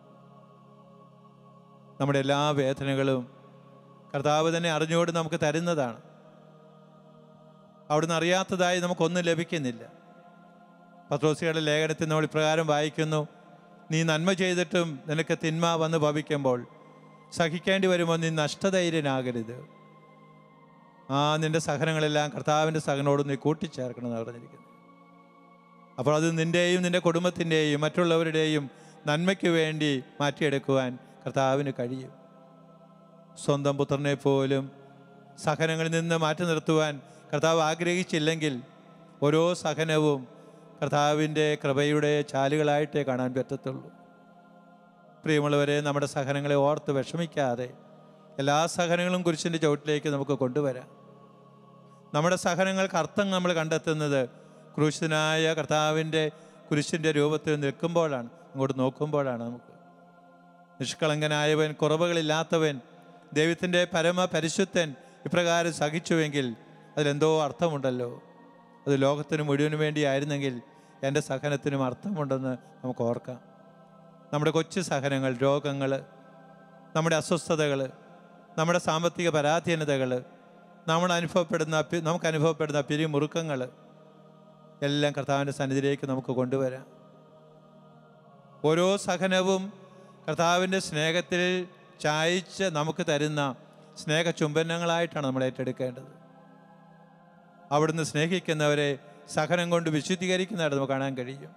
നമ്മുടെ എല്ലാ വേദനകളും കർത്താവ് തന്നെ അറിഞ്ഞുകൊണ്ട് നമുക്ക് തരുന്നതാണ് അവിടുന്ന് അറിയാത്തതായി നമുക്കൊന്നും ലഭിക്കുന്നില്ല പത്രോസിയുടെ ലേഖനത്തിൽ നമ്മൾ ഇപ്രകാരം വായിക്കുന്നു നീ നന്മ ചെയ്തിട്ടും നിനക്ക് തിന്മ വന്ന് ഭവിക്കുമ്പോൾ സഹിക്കേണ്ടി വരുമ്പോൾ നീ നഷ്ടധൈര്യനാകരുത് ആ നിന്റെ സഹനങ്ങളെല്ലാം കർത്താവിൻ്റെ സഹനോട് നീ കൂട്ടിച്ചേർക്കണമെന്ന് പറഞ്ഞിരിക്കുന്നു അപ്പോൾ അത് നിൻ്റെയും നിൻ്റെ കുടുംബത്തിൻ്റെയും മറ്റുള്ളവരുടെയും നന്മയ്ക്ക് വേണ്ടി മാറ്റിയെടുക്കുവാൻ കർത്താവിന് കഴിയും സ്വന്തം പുത്രനെ പോലും സഹനങ്ങളിൽ നിന്ന് മാറ്റി നിർത്തുവാൻ കർത്താവ് ആഗ്രഹിച്ചില്ലെങ്കിൽ ഓരോ സഹനവും കർത്താവിൻ്റെ കൃപയുടെ ചാലുകളായിട്ടേ കാണാൻ പറ്റത്തുള്ളൂ പ്രിയമുള്ളവരെ നമ്മുടെ സഹനങ്ങളെ ഓർത്ത് വിഷമിക്കാതെ എല്ലാ സഹനങ്ങളും കുരിശിൻ്റെ ചുവട്ടിലേക്ക് നമുക്ക് കൊണ്ടുവരാം നമ്മുടെ സഹനങ്ങൾക്ക് അർത്ഥം നമ്മൾ കണ്ടെത്തുന്നത് ക്രൂശനായ കർത്താവിൻ്റെ കുരിശിൻ്റെ രൂപത്തിൽ നിൽക്കുമ്പോഴാണ് അങ്ങോട്ട് നോക്കുമ്പോഴാണ് നമുക്ക് നിഷ്കളങ്കനായവൻ കുറവുകളില്ലാത്തവൻ ദൈവത്തിൻ്റെ പരമ പരിശുദ്ധൻ ഇപ്രകാരം സഹിച്ചുവെങ്കിൽ അതിലെന്തോ അർത്ഥമുണ്ടല്ലോ അത് ലോകത്തിന് മുഴുവനും വേണ്ടിയായിരുന്നെങ്കിൽ എൻ്റെ സഹനത്തിനും അർത്ഥമുണ്ടെന്ന് നമുക്ക് ഓർക്കാം നമ്മുടെ കൊച്ചു സഹനങ്ങൾ രോഗങ്ങൾ നമ്മുടെ അസ്വസ്ഥതകൾ നമ്മുടെ സാമ്പത്തിക പരാധീനതകൾ നമ്മൾ അനുഭവപ്പെടുന്ന പി- നമുക്ക് അനുഭവപ്പെടുന്ന പിരിമുറുക്കങ്ങൾ എല്ലാം കർത്താവിൻ്റെ സന്നിധിയിലേക്ക് നമുക്ക് കൊണ്ടുവരാം ഓരോ സഹനവും കർത്താവിൻ്റെ സ്നേഹത്തിൽ ചായച്ച് നമുക്ക് തരുന്ന സ്നേഹ ചുംബനങ്ങളായിട്ടാണ് നമ്മൾ ഏറ്റെടുക്കേണ്ടത് അവിടുന്ന് സ്നേഹിക്കുന്നവരെ സഹനം കൊണ്ട് വിശുദ്ധീകരിക്കുന്നതായിട്ട് നമുക്ക് കാണാൻ കഴിയും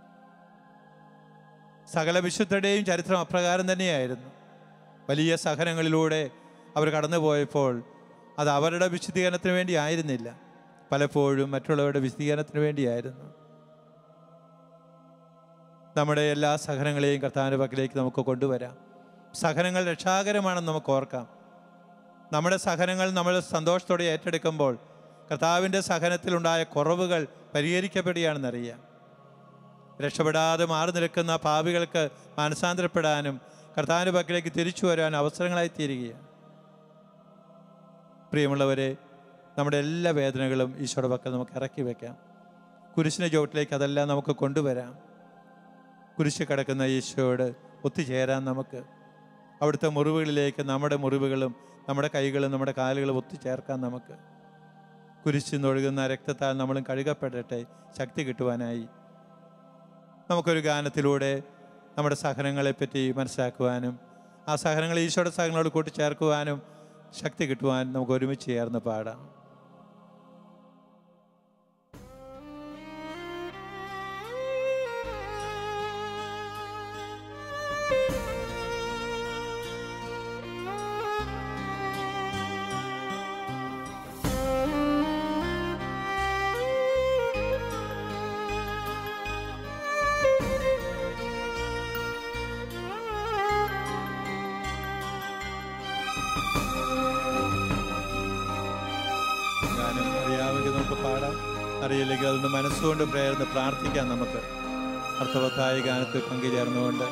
സകല വിശുദ്ധരുടെയും ചരിത്രം അപ്രകാരം തന്നെയായിരുന്നു വലിയ സഹനങ്ങളിലൂടെ അവർ കടന്നുപോയപ്പോൾ അത് അവരുടെ വിശുദ്ധീകരണത്തിന് വേണ്ടി ആയിരുന്നില്ല പലപ്പോഴും മറ്റുള്ളവരുടെ വിശദീകരണത്തിന് വേണ്ടിയായിരുന്നു നമ്മുടെ എല്ലാ സഹനങ്ങളെയും കർത്താവിൻ്റെ പക്കലേക്ക് നമുക്ക് കൊണ്ടുവരാം സഹനങ്ങൾ രക്ഷാകരമാണെന്ന് നമുക്ക് ഓർക്കാം നമ്മുടെ സഹനങ്ങൾ നമ്മൾ സന്തോഷത്തോടെ ഏറ്റെടുക്കുമ്പോൾ കർത്താവിൻ്റെ സഹനത്തിലുണ്ടായ കുറവുകൾ പരിഹരിക്കപ്പെടുകയാണെന്നറിയാം രക്ഷപ്പെടാതെ മാറി നിൽക്കുന്ന പാപികൾക്ക് മാനസാന്തരപ്പെടാനും കർത്താവിൻ്റെ പക്കലേക്ക് തിരിച്ചു വരാൻ അവസരങ്ങളായി തീരുകയാണ് പ്രിയമുള്ളവരെ നമ്മുടെ എല്ലാ വേദനകളും ഈശോയുടെ പക്കൽ നമുക്ക് ഇറക്കി വെക്കാം കുരിശിൻ്റെ ചുവട്ടിലേക്ക് അതെല്ലാം നമുക്ക് കൊണ്ടുവരാം കുരിശ് കിടക്കുന്ന ഈശോയോട് ഒത്തുചേരാൻ നമുക്ക് അവിടുത്തെ മുറിവുകളിലേക്ക് നമ്മുടെ മുറിവുകളും നമ്മുടെ കൈകളും നമ്മുടെ കാലുകളും ഒത്തുചേർക്കാൻ നമുക്ക് കുരിശിൽ നിന്നൊഴുകുന്ന രക്തത്താൽ നമ്മളും കഴുകപ്പെടട്ടെ ശക്തി കിട്ടുവാനായി നമുക്കൊരു ഗാനത്തിലൂടെ നമ്മുടെ സഹനങ്ങളെപ്പറ്റി മനസ്സിലാക്കുവാനും ആ സഹനങ്ങൾ ഈശോയുടെ സഹനങ്ങളോട് കൂട്ടിച്ചേർക്കുവാനും ശക്തി കിട്ടുവാൻ നമുക്ക് ഒരുമിച്ച് ചേർന്ന് പാടാം ഗാനം അറിയാമെങ്കിൽ നമുക്ക് പാടാം അറിയില്ലെങ്കിൽ അതുകൊണ്ട് മനസ്സുകൊണ്ട് പ്രേർന്ന് പ്രാർത്ഥിക്കാം നമുക്ക് അർത്ഥവത്തായ ഗാനത്തിൽ പങ്കുചേർന്നുകൊണ്ട്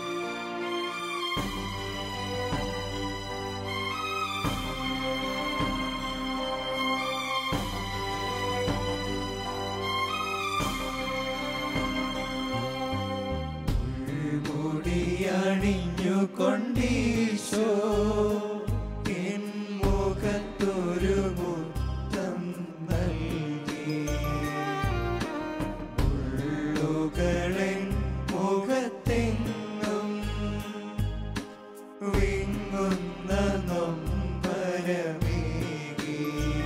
മുടിയണിഞ്ഞു കൊണ്ടീശോ എൻ മുഖത്തൊരു മുത്തം നൽകി ഉള്ളുകളെൻ മുഖത്തെങ്ങും വിങ്ങുന്ന നൊമ്പരമേകി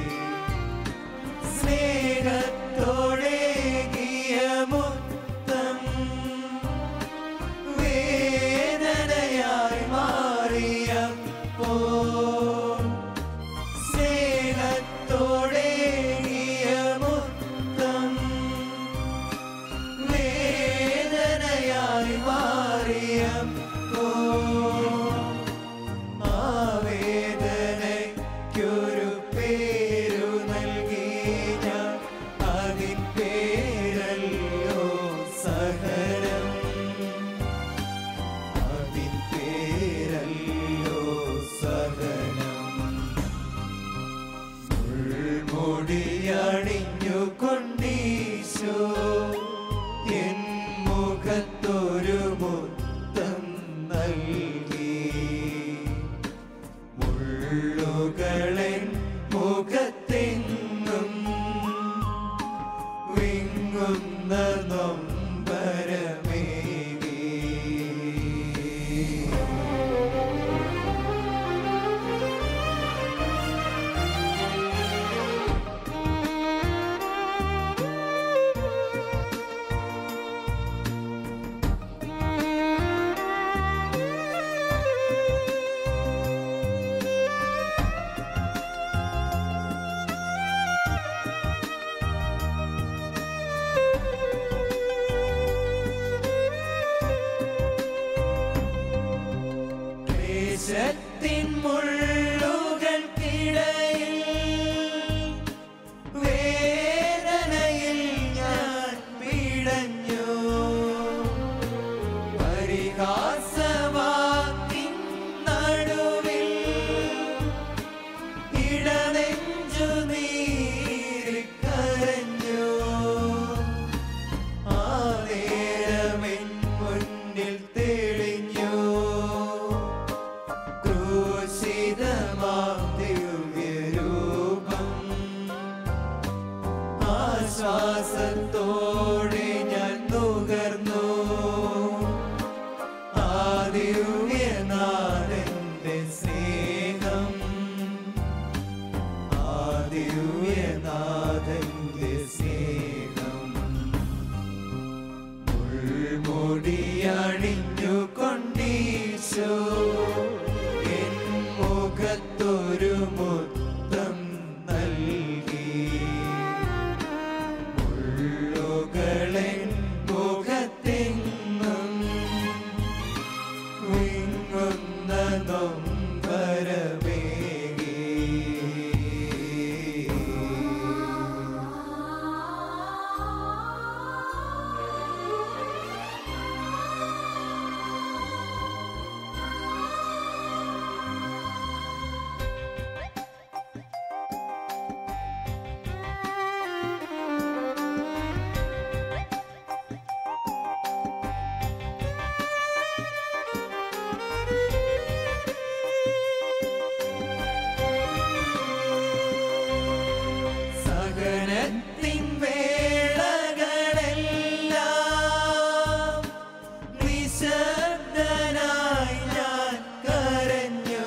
സ്നേഹത്തോടെ മുത്തം വേദനയായി മാറിയപ്പോൾ വിഷത്തിൻ മുള്ളുകൾക്കിടയിൽ വേദനയിൽ ഞാൻ പിടഞ്ഞു പരിഹാസവാക്കിൻ നടുവിൽ ഇടനെഞ്ചു നീരിക്കരഞ്ഞു ആ നേരമെൻ മുന്നിൽ തെളിഞ്ഞു ക്രൂശിതമാം ദിവ്യരൂപം ആശ്വാസത്തോടെ ഞാൻ നുകർന്നു ആ ദിവ്യനാഥന്റെ സ്നേഹം ആ ദിവ്യനാഥന്റെ സ്നേഹം മുൾമുടിയണിഞ്ഞു കൊണ്ടീശോ എൻ മുഖത്തൊരു മുത്തം നൽകി മുള്ളുകളെൻ മുഖത്തെങ്ങും വിങ്ങുന്ന നൊമ്പരമേകി സകലത്തിൻ വേളകളെല്ലാം നിശബ്ദനായി ഞാൻ കരഞ്ഞു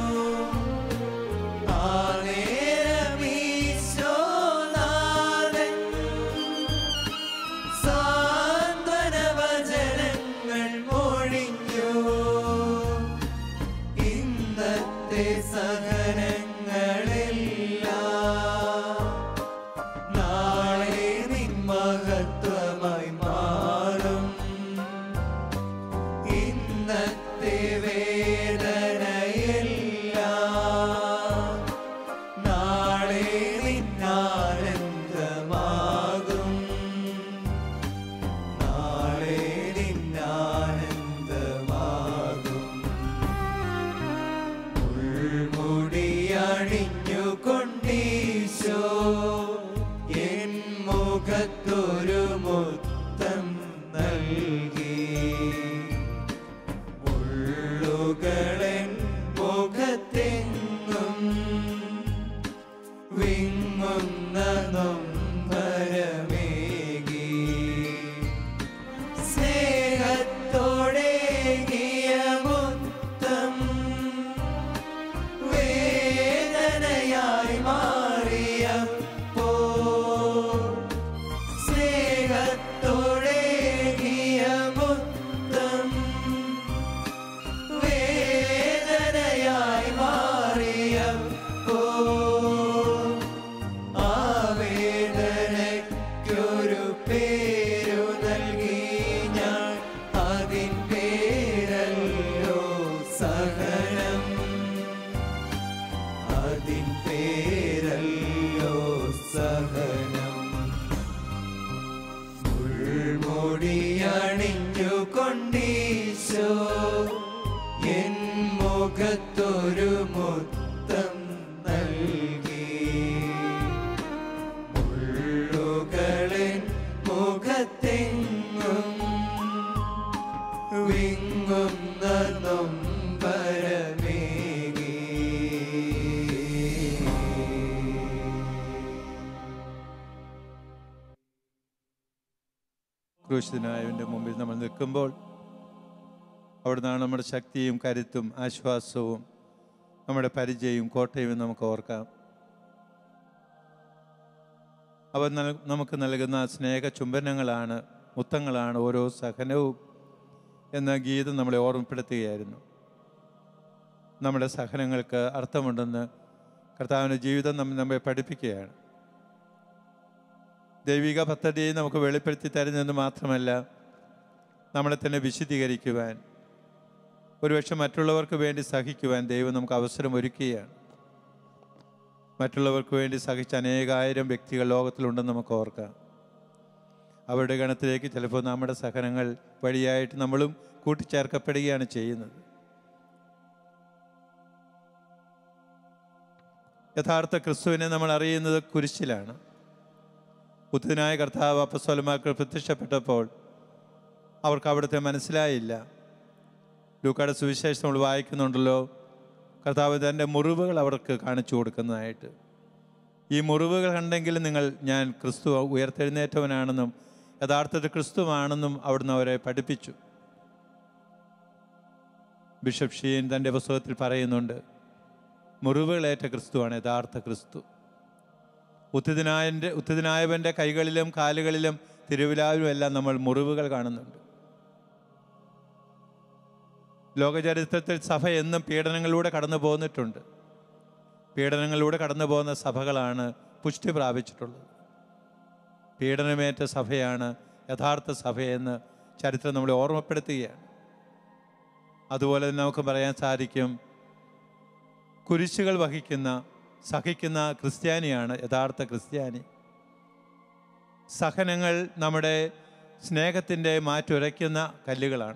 ആ നേരം ഈശോനാഥൻ സാന്ത്വന വചനങ്ങൾ മൊഴിഞ്ഞു ഇന്നത്തെ സഹനങ്ങളെല്ലാം നാളെ നിൻ മഹത്വമായി മാറും ഇന്നത്തെ വേദനയെല്ലാം നാളെ നിന്നാനന്ദമാകും നാളെ നിന്നാനന്ദമാകും ഉൾമുടിയണിഞ്ഞു കൊണ്ടീശോ എൻ മുഖത്തൊരു മുത്തം നൽകി ഉള്ളുകളെൻ മുഖത്തെങ്ങും വിങ്ങുന്ന നൊമ്പരമേകി സ്നേഹത്തോടെ മുത്തം വേദനയായി മാറിയപ്പോ സ്നേഹത്തോടെ മുത്തം വേദനയായി മാറിയപ്പോ ആ വേദനയ്ക്കൊരു പേരു നൽകി ഞാൻ അതിൻ പേരല്ലോ സഹനം അതിൻ പേരല്ലോ സഹനം ഉൾമുടിയണിഞ്ഞു കൊണ്ടീശോ എൻ മുഖത്തൊരു മുത്തം നൽകി മുള്ളുകളെൻ മുഖത്തെങ്ങും വിങ്ങുന്ന നൊമ്പരമേകി
ക്രൂശിതനായവൻ്റെ മുമ്പിൽ നമ്മൾ നിൽക്കുമ്പോൾ അവിടുന്നാണ് നമ്മുടെ ശക്തിയും കരുത്തും ആശ്വാസവും നമ്മുടെ പരിചയവും കോട്ടയും നമുക്ക് ഓർക്കാം അവൻ നൽ- നമുക്ക് നൽകുന്ന സ്നേഹ ചുംബനങ്ങളാണ് മുത്തങ്ങളാണ് ഓരോ സഹനവും എന്ന ഗീതം നമ്മളെ ഓർമ്മപ്പെടുത്തുകയായിരുന്നു നമ്മുടെ സഹനങ്ങൾക്ക് അർത്ഥമുണ്ടെന്ന് കർത്താവിൻ്റെ ജീവിതം നമ്മ നമ്മെ പഠിപ്പിക്കുകയാണ് ദൈവിക പദ്ധതി നമുക്ക് വെളിപ്പെടുത്തി തരുന്നതെന്ന് മാത്രമല്ല നമ്മളെ തന്നെ വിശുദ്ധീകരിക്കുവാൻ ഒരുപക്ഷെ മറ്റുള്ളവർക്ക് വേണ്ടി സഹിക്കുവാൻ ദൈവം നമുക്ക് അവസരം ഒരുക്കുകയാണ് മറ്റുള്ളവർക്ക് വേണ്ടി സഹിച്ച അനേകായിരം വ്യക്തികൾ ലോകത്തിലുണ്ടെന്ന് നമുക്ക് ഓർക്കാം അവരുടെ ഗണത്തിലേക്ക് ചിലപ്പോൾ നമ്മുടെ സഹനങ്ങൾ വഴിയായിട്ട് നമ്മളും കൂട്ടിച്ചേർക്കപ്പെടുകയാണ് ചെയ്യുന്നത് യഥാർത്ഥ ക്രിസ്തുവിനെ നമ്മൾ അറിയുന്നത് കുരിശിലാണ് ബുദ്ധനായ കർത്താവ് അപ്പസ്വലമാക്കൾ പ്രത്യക്ഷപ്പെട്ടപ്പോൾ അവർക്ക് അവിടുത്തെ മനസ്സിലായില്ല ലൂക്കാട് സുവിശേഷം നമ്മൾ വായിക്കുന്നുണ്ടല്ലോ കർത്താവ് തൻ്റെ മുറിവുകൾ അവർക്ക് കാണിച്ചു കൊടുക്കുന്നതായിട്ട് ഈ മുറിവുകൾ കണ്ടെങ്കിലും നിങ്ങൾ ഞാൻ ക്രിസ്തു ഉയർത്തെഴുന്നേറ്റവനാണെന്നും യഥാർത്ഥത്തിൽ ക്രിസ്തുവാണെന്നും അവിടുന്ന് അവരെ പഠിപ്പിച്ചു ബിഷപ്പ് ഷീൻ തൻ്റെ പുസ്തകത്തിൽ പറയുന്നുണ്ട് മുറിവുകളേറ്റ ക്രിസ്തുവാണ് യഥാർത്ഥ ക്രിസ്തു ഉത്തിനായൻ്റെ ഉത്തിനായവൻ്റെ കൈകളിലും കാലുകളിലും തിരുവിലാവിലും എല്ലാം നമ്മൾ മുറിവുകൾ കാണുന്നുണ്ട് ലോകചരിത്രത്തിൽ സഭ എന്നും പീഡനങ്ങളിലൂടെ കടന്നു പോന്നിട്ടുണ്ട് പീഡനങ്ങളിലൂടെ കടന്നു പോകുന്ന സഭകളാണ് പുഷ്ടി പ്രാപിച്ചിട്ടുള്ളത് പീഡനമേറ്റ സഭയാണ് യഥാർത്ഥ സഭയെന്ന് ചരിത്രം നമ്മളെ ഓർമ്മപ്പെടുത്തുകയാണ് അതുപോലെ തന്നെ നമുക്ക് പറയാൻ സാധിക്കും കുരിശുകൾ വഹിക്കുന്ന സഹിക്കുന്ന ക്രിസ്ത്യാനിയാണ് യഥാർത്ഥ ക്രിസ്ത്യാനി സഹനങ്ങൾ നമ്മുടെ സ്നേഹത്തിൻ്റെ മാറ്റുരയ്ക്കുന്ന കല്ലുകളാണ്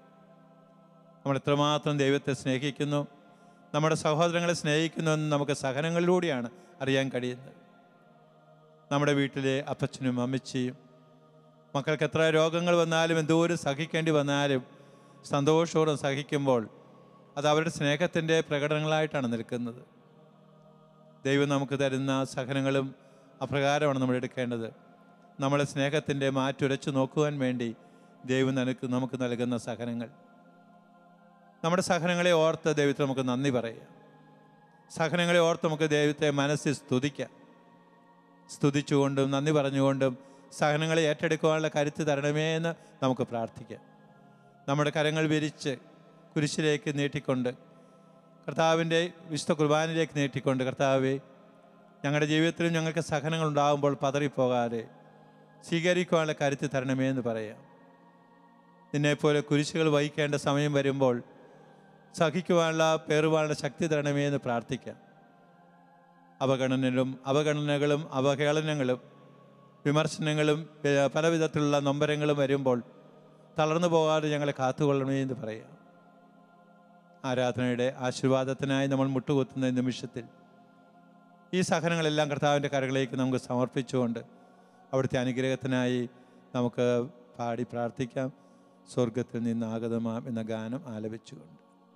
നമ്മൾ എത്രമാത്രം ദൈവത്തെ സ്നേഹിക്കുന്നു നമ്മുടെ സഹോദരങ്ങളെ സ്നേഹിക്കുന്നു എന്ന് നമുക്ക് സഹനങ്ങളിലൂടെയാണ് അറിയാൻ കഴിയുന്നത് നമ്മുടെ വീട്ടിലെ അപ്പച്ചനും അമ്മച്ചിയും മക്കൾക്ക് എത്ര രോഗങ്ങൾ വന്നാലും എന്തോരം സഹിക്കേണ്ടി വന്നാലും സന്തോഷപൂർവ്വം സഹിക്കുമ്പോൾ അത് അവരുടെ സ്നേഹത്തിൻ്റെ പ്രകടനങ്ങളായിട്ടാണ് നിൽക്കുന്നത് ദൈവം നമുക്ക് തരുന്ന സഹനങ്ങളും അപ്രകാരമാണ് നമ്മൾ എടുക്കേണ്ടത് നമ്മളെ സ്നേഹത്തിൻ്റെ മാറ്റുരച്ചു നോക്കുവാൻ വേണ്ടി ദൈവം നമുക്ക് നമുക്ക് നൽകുന്ന സഹനങ്ങൾ നമ്മുടെ സഹനങ്ങളെ ഓർത്ത് ദൈവത്തെ നമുക്ക് നന്ദി പറയാം സഹനങ്ങളെ ഓർത്ത് നമുക്ക് ദൈവത്തെ മനസ്സിൽ സ്തുതിക്കാം സ്തുതിച്ചുകൊണ്ടും നന്ദി പറഞ്ഞുകൊണ്ടും സഹനങ്ങളെ ഏറ്റെടുക്കുവാനുള്ള കരുത്ത് തരണമേ എന്ന് നമുക്ക് പ്രാർത്ഥിക്കാം നമ്മുടെ കരങ്ങൾ വിരിച്ച് കുരിശിലേക്ക് നീട്ടിക്കൊണ്ട് കർത്താവിൻ്റെ വിശുദ്ധ കുർബാനയിലേക്ക് നീട്ടിക്കൊണ്ട് കർത്താവെ ഞങ്ങളുടെ ജീവിതത്തിലും ഞങ്ങൾക്ക് സഹനങ്ങൾ ഉണ്ടാകുമ്പോൾ പതറിപ്പോകാതെ സ്വീകരിക്കുവാനുള്ള കരുത്ത് തരണമേ എന്ന് പറയാം നിന്നെപ്പോലെ കുരിശുകൾ വഹിക്കേണ്ട സമയം വരുമ്പോൾ സഹിക്കുവാനുള്ള പേറുവാനുള്ള ശക്തി തരണമേ എന്ന് പ്രാർത്ഥിക്കാം അവഗണനകളും അവഗണനകളും അവഹേളനങ്ങളും വിമർശനങ്ങളും ഏർ, പല വിധത്തിലുള്ള നൊമ്പരങ്ങളും വരുമ്പോൾ തളർന്നു പോകാതെ ഞങ്ങളെ കാത്തുകൊള്ളണമേ എന്ന് പറയാം ആരാധനയുടെ ആശീർവാദത്തിനായി നമ്മൾ മുട്ടുകുത്തുന്ന ഈ നിമിഷത്തിൽ ഈ സഹനങ്ങളെല്ലാം കർത്താവിൻ്റെ കരകളിലേക്ക് നമുക്ക് സമർപ്പിച്ചുകൊണ്ട് അവിടുത്തെ അനുഗ്രഹത്തിനായി നമുക്ക് പാടി പ്രാർത്ഥിക്കാം സ്വർഗത്തിൽ നിന്ന് ആഗതമാം എന്ന ഗാനം ആലപിച്ചുകൊണ്ട്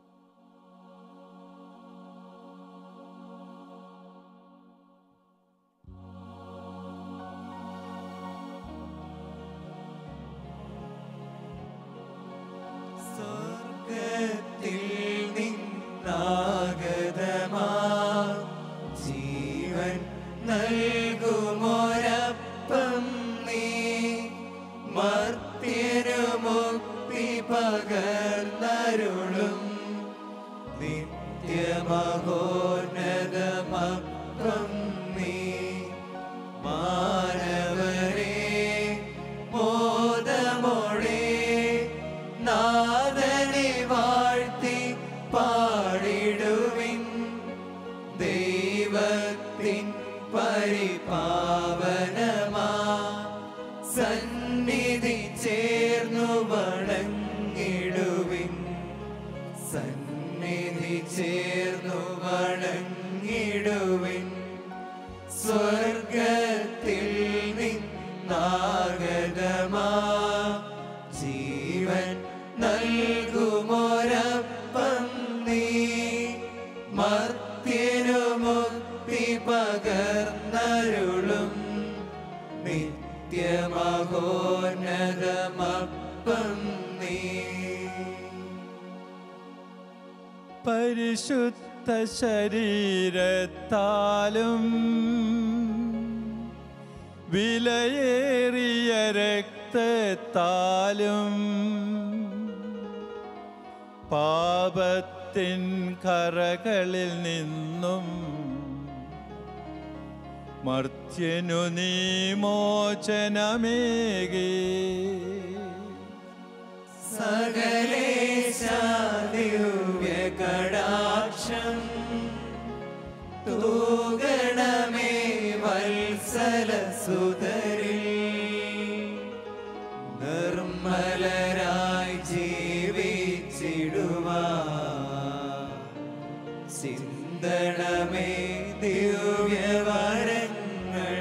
സ്വർഗത്തിൽ നിന്നാഗതമാ ജീവൻ നൽകുമൊരപ്പം നീ മർത്യനു മുക്തി പകർന്നരുളും നിത്യമഹോന്നതമപ്പം നീ മാനവരേ മോദമോടെ നാദനെ വാഴ്ത്തി പാടിടുവിൻ ദൈവത്തിൻ പരിപാവനമാ സന്നിധി ചേർന്നു വണങ്ങിടുവിൻ സന്നിധി ചേർന്നു വണങ്ങിടുവിൻ സ്വർഗത്തിൽ നിന്നാഗതമാ ജീവൻ നൽകുമൊരപ്പം നീ മർത്യനു മുക്തി പകർന്നരുളും നിത്യമഹോന്നതമപ്പം നീ
പരിശുദ്ധ ശരീരത്താലും വിലയേറിയ രക്തത്താലും പാപത്തിൻ കറകളിൽ നിന്നും മർത്യനു നീ മോചനമേകി
സകലേശാദിവ്യ തൂകണമേ വത്സല സുതരിൽ നിർമ്മലരായി ജീവിച്ചിടുവാ ചിന്തണമേ ദിവ്യവരങ്ങൾ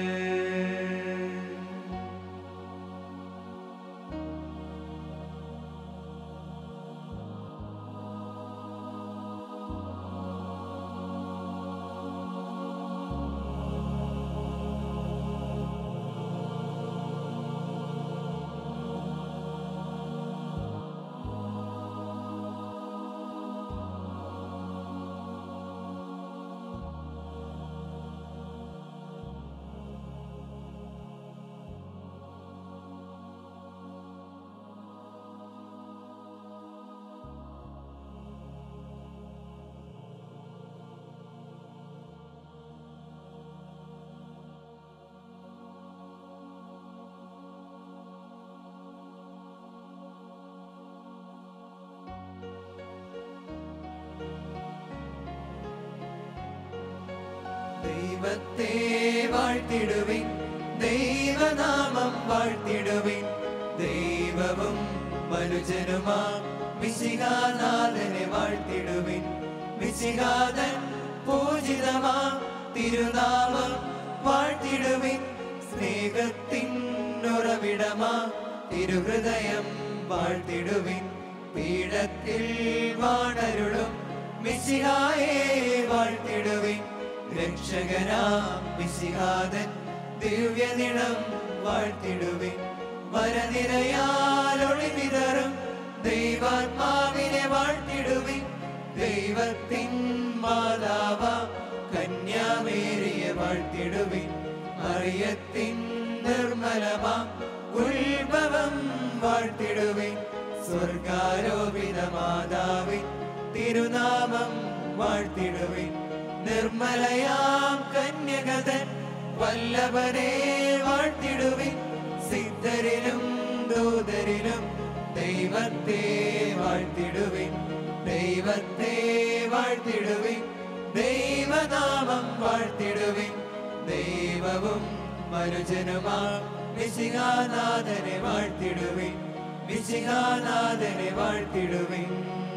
ദൈവത്തെ വാഴ്ത്തിടുവിൻ ദൈവനാമം വാഴ്ത്തിടുവിൻ ദൈവവും മനുജനുമാ മിശികാനാഥനെ വാഴ്ത്തിടുവിൻ മിശികാതൻ പൂജിതമാ തിരുനാമം വാഴ്ത്തിടുവിൻ സ്നേഹത്തിൻ ഉറവിടമാ തിരുഹൃദയം വാഴ്ത്തിടുവിൻ പീഠത്തിൽ വാണരുളും മിശിഹായെ വാഴ്ത്തിടുവിൻ രക്ഷകനാം മിശിഹാദൻ ദിവ്യനിടം വാഴ്ത്തിടുവിൻ വരനിരയാൽ ഒളിവിതറും ദൈവാത്മാവിനെ വാഴ്ത്തിടുവിൻ ദൈവത്തിൻ മാതാവ കന്യാമേരിയെ വാഴ്ത്തിടുവിൻ മറിയത്തിൻ നിർമ്മലമാം ഉത്ഭവം വാഴ്ത്തിടുവിൻ സ്വർഗാരോപിത മാതാവിൻ തിരുനാമം വാഴ്ത്തിടുവിൻ നിർമ്മലയാം കന്യകതൻ വല്ലഭനെ വാഴ്ത്തിടുവിൻ സിദ്ധരിലും ദൂതരിലും ദൈവത്തെ വാഴ്ത്തിടുവിൻ ദൈവത്തെ വാഴ്ത്തിടുവിൻ ദൈവനാമം വാഴ്ത്തിടുവിൻ ദൈവവും മനുജനുമാ മിശിഹാനാഥനെ വാഴ്ത്തിടുവിൻ മിശിഹാനാഥനെ വാഴ്ത്തിടുവിൻ